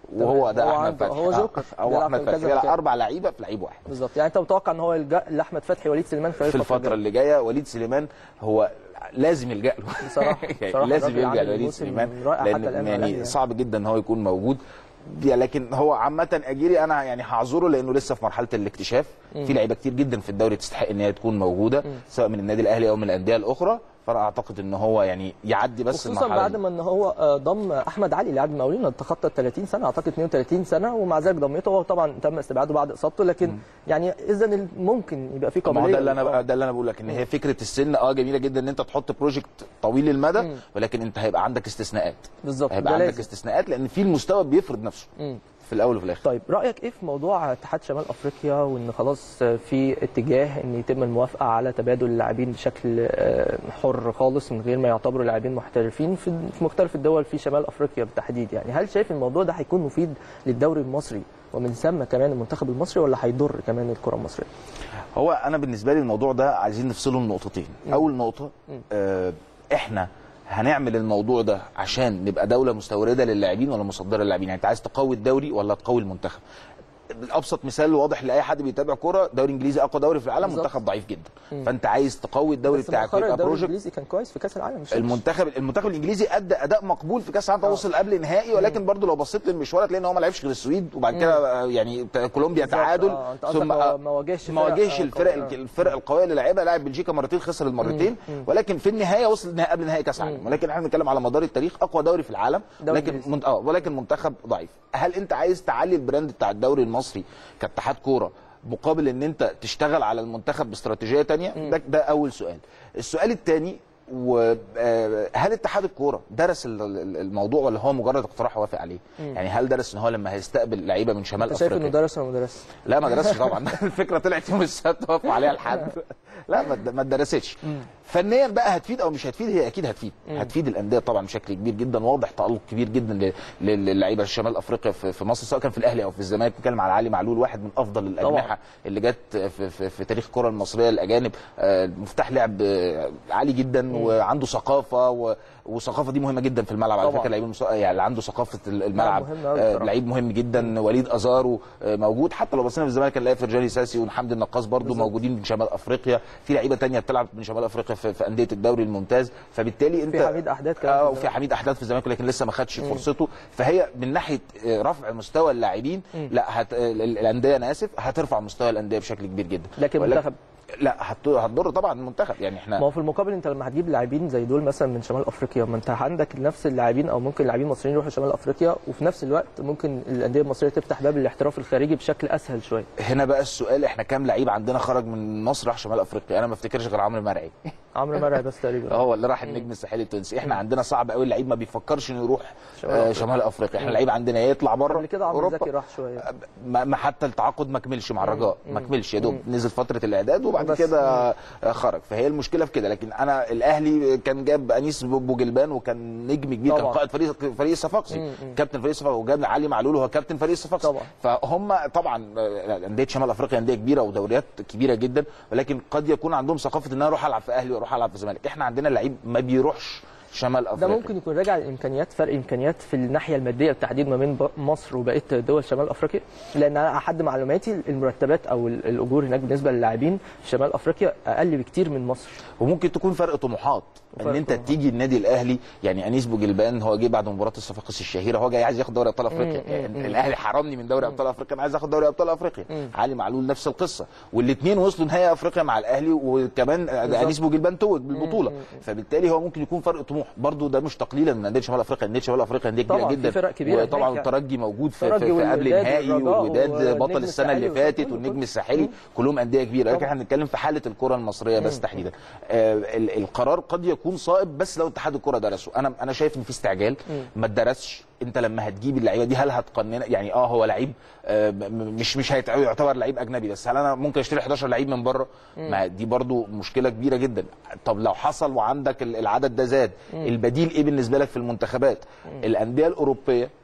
وهو ده هو احمد عنده- فتحي هو آه، جوكر. هو بيلعب احمد في كذا فتحي بيلعب مكان. اربع لعيبه في لعيب واحد بالظبط يعني انت متوقع ان هو يلجا لاحمد فتحي وليد سليمان خلال في الفتره اللي جايه وليد سليمان هو لازم يلجا له بصراحة- يعني بصراحة لازم الراجل يلجا عامل لوليد موسم سليمان رائع حتى لان الآن مع الأهلي يعني يعني. صعب جدا ان هو يكون موجود دي- لكن هو عامة اجيري انا يعني هعذره لانه لسه في مرحلة الاكتشاف في لعيبة كتير جدا في الدوري تستحق ان هي تكون موجودة سواء من النادي الاهلي او من الاندية الاخرى فانا اعتقد ان هو يعني يعدي بس خصوصا المرحلة بعد دي. ما ان هو آه، ضم احمد علي لاعب المقاولين اللي تخطى ال 30 سنه اعتقد 32 سنه ومع ذلك ضمته هو طبعا تم استبعاده بعد اصابته لكن يعني اذا ممكن يبقى في ما قابليه هو ده اللي انا آه. ده اللي انا بقول لك ان هي فكره السن اه جميله جدا ان انت تحط بروجكت طويل المدى ولكن انت هيبقى عندك استثناءات بالظبط هيبقى ده عندك لازم. استثناءات لان في المستوى بيفرض نفسه مم. في الاول وفي الاخر طيب رايك ايه في موضوع اتحاد شمال افريقيا وان خلاص في اتجاه ان يتم الموافقه على تبادل اللاعبين بشكل آه، حر خالص من غير ما يعتبروا لاعبين محترفين في في مختلف الدول في شمال افريقيا بالتحديد يعني هل شايف الموضوع ده هيكون مفيد للدوري المصري ومن ثم كمان المنتخب المصري ولا هيضر كمان الكره المصريه؟ هو انا بالنسبه لي الموضوع ده عايزين نفصله لنقطتين اول نقطه آه احنا هنعمل الموضوع ده عشان نبقى دوله مستورده للاعبين ولا مصدره للاعبين يعني انت عايز تقوي الدوري ولا تقوي المنتخب ابسط مثال واضح لاي حد بيتابع كوره دوري انجليزي اقوى دوري في العالم بالظبط. منتخب ضعيف جدا فانت عايز تقوي الدوري بس بتاعك مؤخرا ويبقى الدوري بروجكت الانجليزي كان كويس في كاس العالم مش المنتخب المنتخب الانجليزي ادى اداء مقبول في كاس العالم وصل قبل نهائي ولكن برضه لو بصيت للمشوار هتلاقي ان هو ما لعبش غير السويد وبعد كده آه، يعني ت- كولومبيا بالظبط، تعادل آه، أنت قصدك هو ما واجهش ما فرق، واجهش آه، الفرق قوية. الفرق القويه اللي لعبها لاعب بلجيكا مرتين خسر المرتين ولكن في النهايه وصل نهائي قبل نهائي كاس العالم ولكن احنا بنتكلم على مدار التاريخ اقوى دوري في العالم دوري لكن إنجليزي. من... اه ولكن منتخب ضعيف هل انت عايز تعلي البراند بتاع الدوري المصري كاتحاد كوره مقابل ان انت تشتغل على المنتخب باستراتيجيه تانية ده, ده اول سؤال السؤال الثاني وهل اتحاد الكوره درس ال- ال- الموضوع ولا هو مجرد اقتراح وافق عليه يعني هل درس ان هو لما هيستقبل لعيبه من شمال انت شايف افريقيا انه درس ولا ما درسش؟ لا ما درسش طبعا الفكره طلعت يوم السبت وقفوا عليها الحد لا ما د- ما اتدرستش فنيا بقى هتفيد او مش هتفيد هي اكيد هتفيد هتفيد الانديه طبعا بشكل كبير جدا واضح تالق كبير جدا ل- ل- للعيبه شمال افريقيا في في مصر سواء كان في الاهلي او في الزمالك بنتكلم على علي معلول واحد من افضل الاجنحه اللي جت في, في, في تاريخ الكره المصريه الاجانب آه، مفتاح لعب آه، عالي جدا وعنده ثقافه و- والثقافه دي مهمه جدا في الملعب على طبعاً. فكره لعيب المس- يعني اللي عنده ثقافه الملعب مهم أوي آه، بصراحة. لعيب مهم جدا وليد ازارو آه، موجود حتى لو بصينا في الزمالك هنلاقي فرجاني ساسي وحمدي النقاص برضو بالظبط. موجودين من شمال افريقيا في لعيبه تانية بتلعب من شمال افريقيا في, في انديه الدوري الممتاز فبالتالي انت في حميد أحداث كمان في اه الزمالك. وفي حميد احداث في الزمالك لكن لسه ما خدش فرصته فهي من ناحيه آه، رفع مستوى اللاعبين لا هت... ال- ال- الانديه انا اسف هترفع مستوى الانديه بشكل كبير جدا لكن ولكن- المنتخب لا هت- هتضر طبعا المنتخب يعني ما احنا هو في المقابل انت لما هتجيب لاعبين زي دول مثلا من شمال افريقيا ما انت عندك نفس اللاعبين او ممكن لاعبين مصريين يروحوا شمال افريقيا وفي نفس الوقت ممكن الانديه المصريه تفتح باب الاحتراف الخارجي بشكل اسهل شويه هنا بقى السؤال احنا كام لعيب عندنا خرج من مصر راح شمال افريقيا انا ما افتكرش غير عمرو مرعي عمرو مرعي بس تقريبا هو اللي راح النجم الساحلي التونسي احنا عندنا صعب قوي اللعيب ما بيفكرش انه يروح شمال آه، أفريقيا. شمال افريقيا احنا اللعيب عندنا يا يطلع بره قبل كده عمرو زكي راح شويه ما ما حتى التعاقد ما كملش مع الرجاء ما كملش يا دوب نزل فتره الاعداد وبعد بس. كده آه، خرج فهي المشكله في كده لكن انا الاهلي كان جاب انيس بوجلبان وكان نجم كبير كان طبعا. قائد فريق فريق الصفاقسي كابتن فريق الصفاقسي وجاب علي معلول وهو كابتن فريق الصفاقسي طبعا. فهم طبعا آه، انديه شمال افريقيا انديه كبيره ودوريات كبيره جدا ولكن قد يكون عندهم ثقافه ان انا اروح العب في اهلي واروح العب في الزمالك احنا عندنا لعيب ما بيروحش شمال ده افريقيا ممكن يكون راجع لامكانيات فرق امكانيات في الناحيه الماديه بالتحديد ما بين ب- مصر وبقيه دول شمال افريقيا لان انا احد معلوماتي المرتبات او ال- الاجور هناك بالنسبه للاعبين في شمال افريقيا اقل بكتير من مصر وممكن تكون فرق طموحات ان فرق انت طموحات. تيجي النادي الاهلي يعني انيس بوجلبان هو جه بعد مباراه الصفاقس الشهيره هو جاي عايز ياخد دوري ابطال افريقيا يعني الاهلي حرمني من دوري ابطال افريقيا انا عايز اخد دوري ابطال افريقيا علي معلول نفس القصه والاثنين وصلوا نهائي افريقيا مع الاهلي وكمان انيس بوجلبان توج بالبطوله فبالتالي هو ممكن يكون فرق طموح برضو ده مش تقليلا من انديه شمال افريقيا انديه شمال افريقيا انديه كبيره طبعاً، في جدا فرق كبيرة وطبعا هناك يعني. الترجي موجود في, في, الترجي في قبل والوداد نهائي والرجاء والوداد والنجم بطل السنه اللي الساحلي فاتت والكل- والنجم كل- الساحلي كلهم انديه كبيره لكن احنا بنتكلم في حاله الكره المصريه بس تحديدا آه ال- القرار قد يكون صائب بس لو اتحاد الكره درسه انا انا شايف ان في استعجال ما اتدرسش انت لما هتجيب اللعيبه دي هل هتقنن يعني اه هو لعيب آه م- م- مش مش هيتع- يعتبر لعيب اجنبي بس هل انا ممكن اشتري 11 لعيب من بره ما دي برضو مشكله كبيره جدا طب لو حصل وعندك ال- العدد ده زاد البديل ايه بالنسبه لك في المنتخبات الانديه الاوروبيه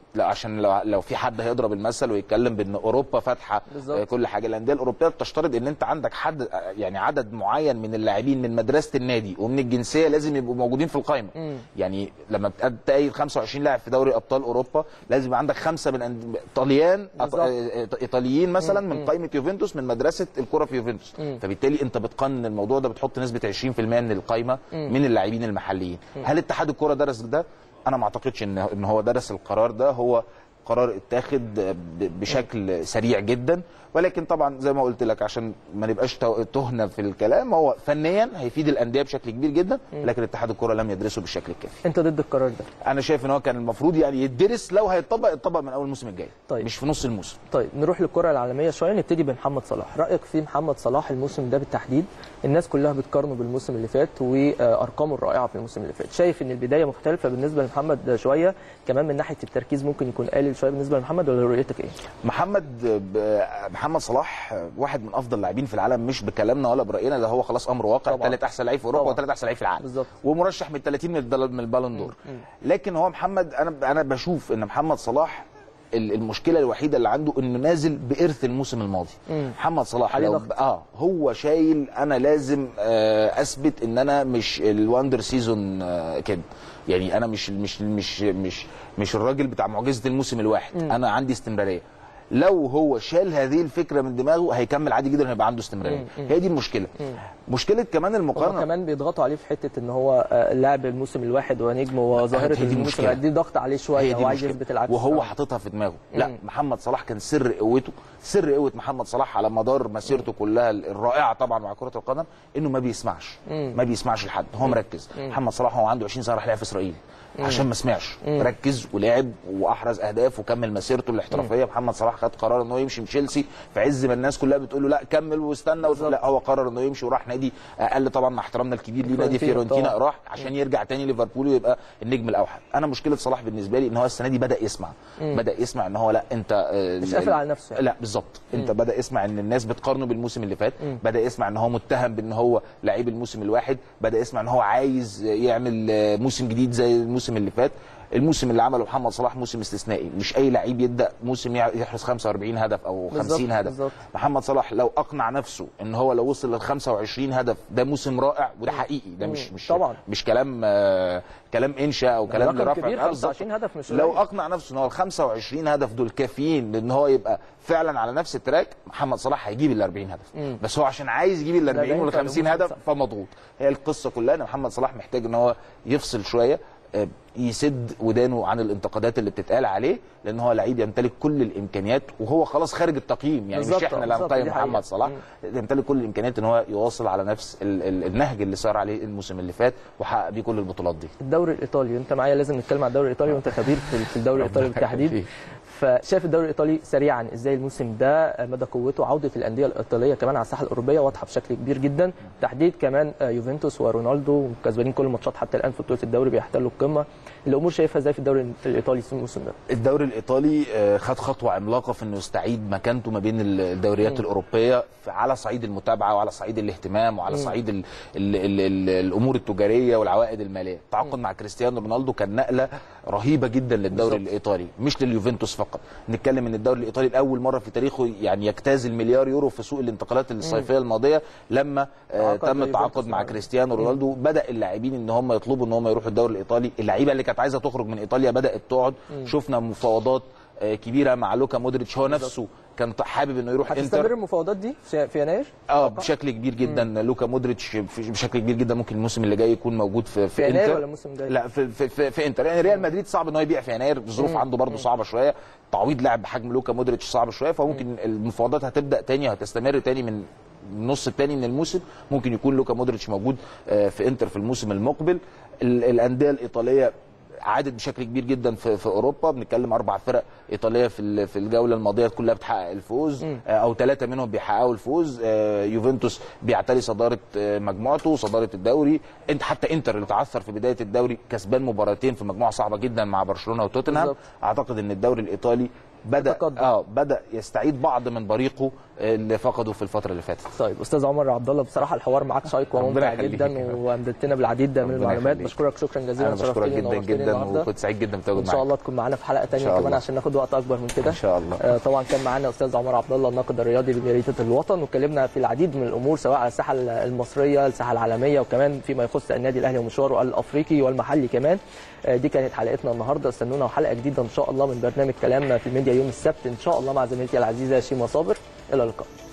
لا عشان لو, لو في حد هيضرب المثل ويتكلم بان اوروبا فاتحه بالظبط. آه، كل حاجه الانديه الاوروبيه بتشترط ان انت عندك حد آه، يعني عدد معين من اللاعبين من مدرسه النادي ومن الجنسيه لازم يبقوا موجودين في القائمه يعني لما بتأيد 25 لاعب في دوري ابطال اوروبا لازم يبقى عندك خمسه من أند- طليان أط- بالظبط. آه، ايطاليين مثلا من قائمه يوفنتوس من مدرسه الكره في يوفنتوس فبالتالي انت بتقنن الموضوع ده بتحط نسبه 20% من القائمه من اللاعبين المحليين هل اتحاد الكره درس ده انا ما اعتقدش ان ان هو درس القرار ده هو قرار اتاخد ب- بشكل سريع جدا ولكن طبعا زي ما قلت لك عشان ما نبقاش تو- تهنا في الكلام هو فنيا هيفيد الانديه بشكل كبير جدا لكن اتحاد الكره لم يدرسه بالشكل الكافي انت ضد القرار ده انا شايف ان هو كان المفروض يعني يدرس لو هيتطبق يتطبق من اول الموسم الجاي طيب. مش في نص الموسم طيب نروح للكره العالميه شويه نبتدي بمحمد صلاح رايك في محمد صلاح الموسم ده بالتحديد الناس كلها بتقارنه بالموسم اللي فات وارقامه الرائعه في الموسم اللي فات شايف ان البدايه مختلفه بالنسبه لمحمد شويه كمان من ناحيه التركيز ممكن يكون قليل شويه بالنسبه لمحمد ولا رؤيتك ايه محمد ب- محمد صلاح واحد من افضل اللاعبين في العالم مش بكلامنا ولا براينا ده هو خلاص امر واقع طبعاً. ثالث احسن لعيب في اوروبا طبعاً. وثالث احسن لعيب في العالم بالظبط. ومرشح من 30 من الدل- من البالون دور لكن هو محمد انا انا بشوف ان محمد صلاح ال- المشكله الوحيده اللي عنده انه نازل بارث الموسم الماضي محمد صلاح عليه لو ضغط. اه هو شايل انا لازم آه اثبت ان انا مش الواندر سيزون آه كده يعني انا مش مش مش مش مش الراجل بتاع معجزه الموسم الواحد انا عندي استمراريه لو هو شال هذه الفكره من دماغه هيكمل عادي جدا هيبقى عنده استمراريه هي دي المشكله مشكله كمان هم المقارنه كمان بيضغطوا عليه في حته ان هو آه، لاعب الموسم الواحد ونجم وظاهره هي دي الموسم المشكلة. دي ضغط عليه هي شويه دي هو عايز المشكلة. يثبت العكس وهو آه. حاططها في دماغه لا محمد صلاح كان سر قوته سر قوه محمد صلاح على مدار مسيرته كلها الرائعه طبعا مع كره القدم انه ما بيسمعش ما بيسمعش لحد هو مركز محمد صلاح هو عنده 20 سنه راح يلعب في اسرائيل عشان ما سمعش ركز ولعب واحرز اهداف وكمل مسيرته الاحترافيه محمد صلاح خد قرار انه يمشي من تشيلسي في عز ما الناس كلها بتقول له لا كمل واستنى وتقول لا هو قرر انه يمشي وراح نادي اقل طبعا مع احترامنا الكبير ليه نادي فيورنتينا فيورنتينا طبعاً. راح عشان يرجع تاني ليفربول ويبقى النجم الاوحد انا مشكله صلاح بالنسبه لي ان هو السنه دي بدا يسمع بدا يسمع ان هو لا انت آه، مش قافل على نفسه يعني. لا بالظبط انت بدا يسمع ان الناس بتقارنه بالموسم اللي فات بدا يسمع ان هو متهم بان هو لعيب الموسم الواحد بدا يسمع ان هو عايز يعمل آه، موسم جديد زي الموسم اللي فات الموسم اللي عمله محمد صلاح موسم استثنائي مش اي لعيب يبدا موسم يع- يحرز 45 هدف او بالظبط، 50 هدف بالظبط. محمد صلاح لو اقنع نفسه ان هو لو وصل لل 25 هدف ده موسم رائع وده حقيقي ده مش مش طبعاً. مش كلام آه، كلام انشاء او كلام رقم لرفع كبير، آه، بالظبط. 25 هدف مش لو قليل. اقنع نفسه ان هو ال 25 هدف دول كافيين لان هو يبقى فعلا على نفس التراك محمد صلاح هيجيب ال 40 هدف بس هو عشان عايز يجيب ال 40 ده وال ينفع 50 لموسم هدف صعب. فمضغوط هي القصه كلها ان محمد صلاح محتاج ان هو يفصل شويه آه، يسد ودانه عن الانتقادات اللي بتتقال عليه لان هو لعيب يمتلك كل الامكانيات وهو خلاص خارج التقييم يعني مش بالظبط، احنا اللي بالظبط، هنقيم دي حقيقة. محمد صلاح يمتلك كل الامكانيات ان هو يواصل على نفس ال- ال- النهج اللي سار عليه الموسم اللي فات وحقق بيه كل البطولات دي الدوري الايطالي انت معايا لازم نتكلم عن الدوري الايطالي وانت خبير في في الدوري الايطالي ربنا يخليك. بالتحديد فشايف الدوري الايطالي سريعا ازاي الموسم ده مدى قوته عوده الانديه الايطاليه كمان على الساحه الاوروبيه واضحه بشكل كبير جدا تحديد كمان آه، يوفنتوس ورونالدو كسبانين كل الماتشات حتى الان في بطوله الدوري بيحتلوا القمه الامور شايفها ازاي في الدوري الايطالي في الموسم ده الدوري الايطالي آه، خد خطوه عملاقه في انه يستعيد مكانته ما بين ال- الدوريات الاوروبيه في- على صعيد المتابعه وعلى صعيد الاهتمام وعلى صعيد ال ال ال ال الامور التجاريه والعوائد الماليه التعاقد مع كريستيانو رونالدو كان نقله رهيبه جدا للدوري بالظبط. الايطالي مش لليوفنتوس فقط نتكلم ان الدوري الايطالي لاول مره في تاريخه يعني يجتاز المليار يورو في سوق الانتقالات الصيفيه الماضيه لما آه تعاقد تم التعاقد يوفنتوس مع مع- كريستيانو رونالدو بدا اللاعبين ان هم يطلبوا ان هم يروحوا الدوري الايطالي اللعيبه اللي كانت عايزه تخرج من ايطاليا بدات تقعد شفنا مفاوضات آه، كبيره مع لوكا مودريتش هو نفسه كان حابب انه يروح هتستمر انتر المفاوضات دي في في يناير اه بشكل كبير جدا لوكا مودريتش في- بشكل كبير جدا ممكن الموسم اللي جاي يكون موجود في في, في يناير انتر ولا الموسم الجاي؟ لا في في, في, في انتر يعني ريال مدريد صعب ان هو يبيع في يناير الظروف عنده برضه صعبه شويه تعويض لاعب بحجم لوكا مودريتش صعب شويه فممكن المفاوضات هتبدا تاني وهتستمر تاني من النص الثاني من الموسم ممكن يكون لوكا مودريتش موجود آه، في انتر في الموسم المقبل ال- الانديه الايطاليه عادت بشكل كبير جدا في, في اوروبا بنتكلم اربع فرق ايطاليه في ال- في الجوله الماضيه كلها بتحقق الفوز آه، او ثلاثه منهم بيحققوا الفوز آه، يوفنتوس بيعتلي صداره آه، مجموعته صداره الدوري انت حتى انتر اللي تعثر في بدايه الدوري كسبان مباراتين في مجموعه صعبه جدا مع برشلونه وتوتنهام بالظبط. اعتقد ان الدوري الايطالي بدا تقدم. اه بدا يستعيد بعض من بريقه اللي فقدوا في الفتره اللي فاتت طيب استاذ عمر عبد الله بصراحه الحوار معاك شيق ربنا وممتع يخليك. جدا وامددتنا بالعديد من ربنا المعلومات يخليك. بشكرك شكرا جزيلا انا بشكرك شرفتني جدا ونورتني جدا النهاردة. وكنت سعيد جدا ان بتواجد شاء معاك الله تكون معانا في حلقه ثانيه شاء كمان الله. عشان ناخد وقت اكبر من كده ان شاء الله آه، طبعا كان معانا استاذ عمر عبد الله الناقد الرياضي لجريده الوطن واتكلمنا في العديد من الامور سواء على الساحه المصريه الساحه العالميه وكمان فيما يخص النادي الاهلي ومشواره الافريقي والمحلي كمان آه، دي كانت حلقتنا النهارده استنونا حلقه جديده ان شاء الله من برنامج كلام في الميديا يوم السبت ان شاء الله مع زميلتي العزيزه شيما صابر الى اللقاء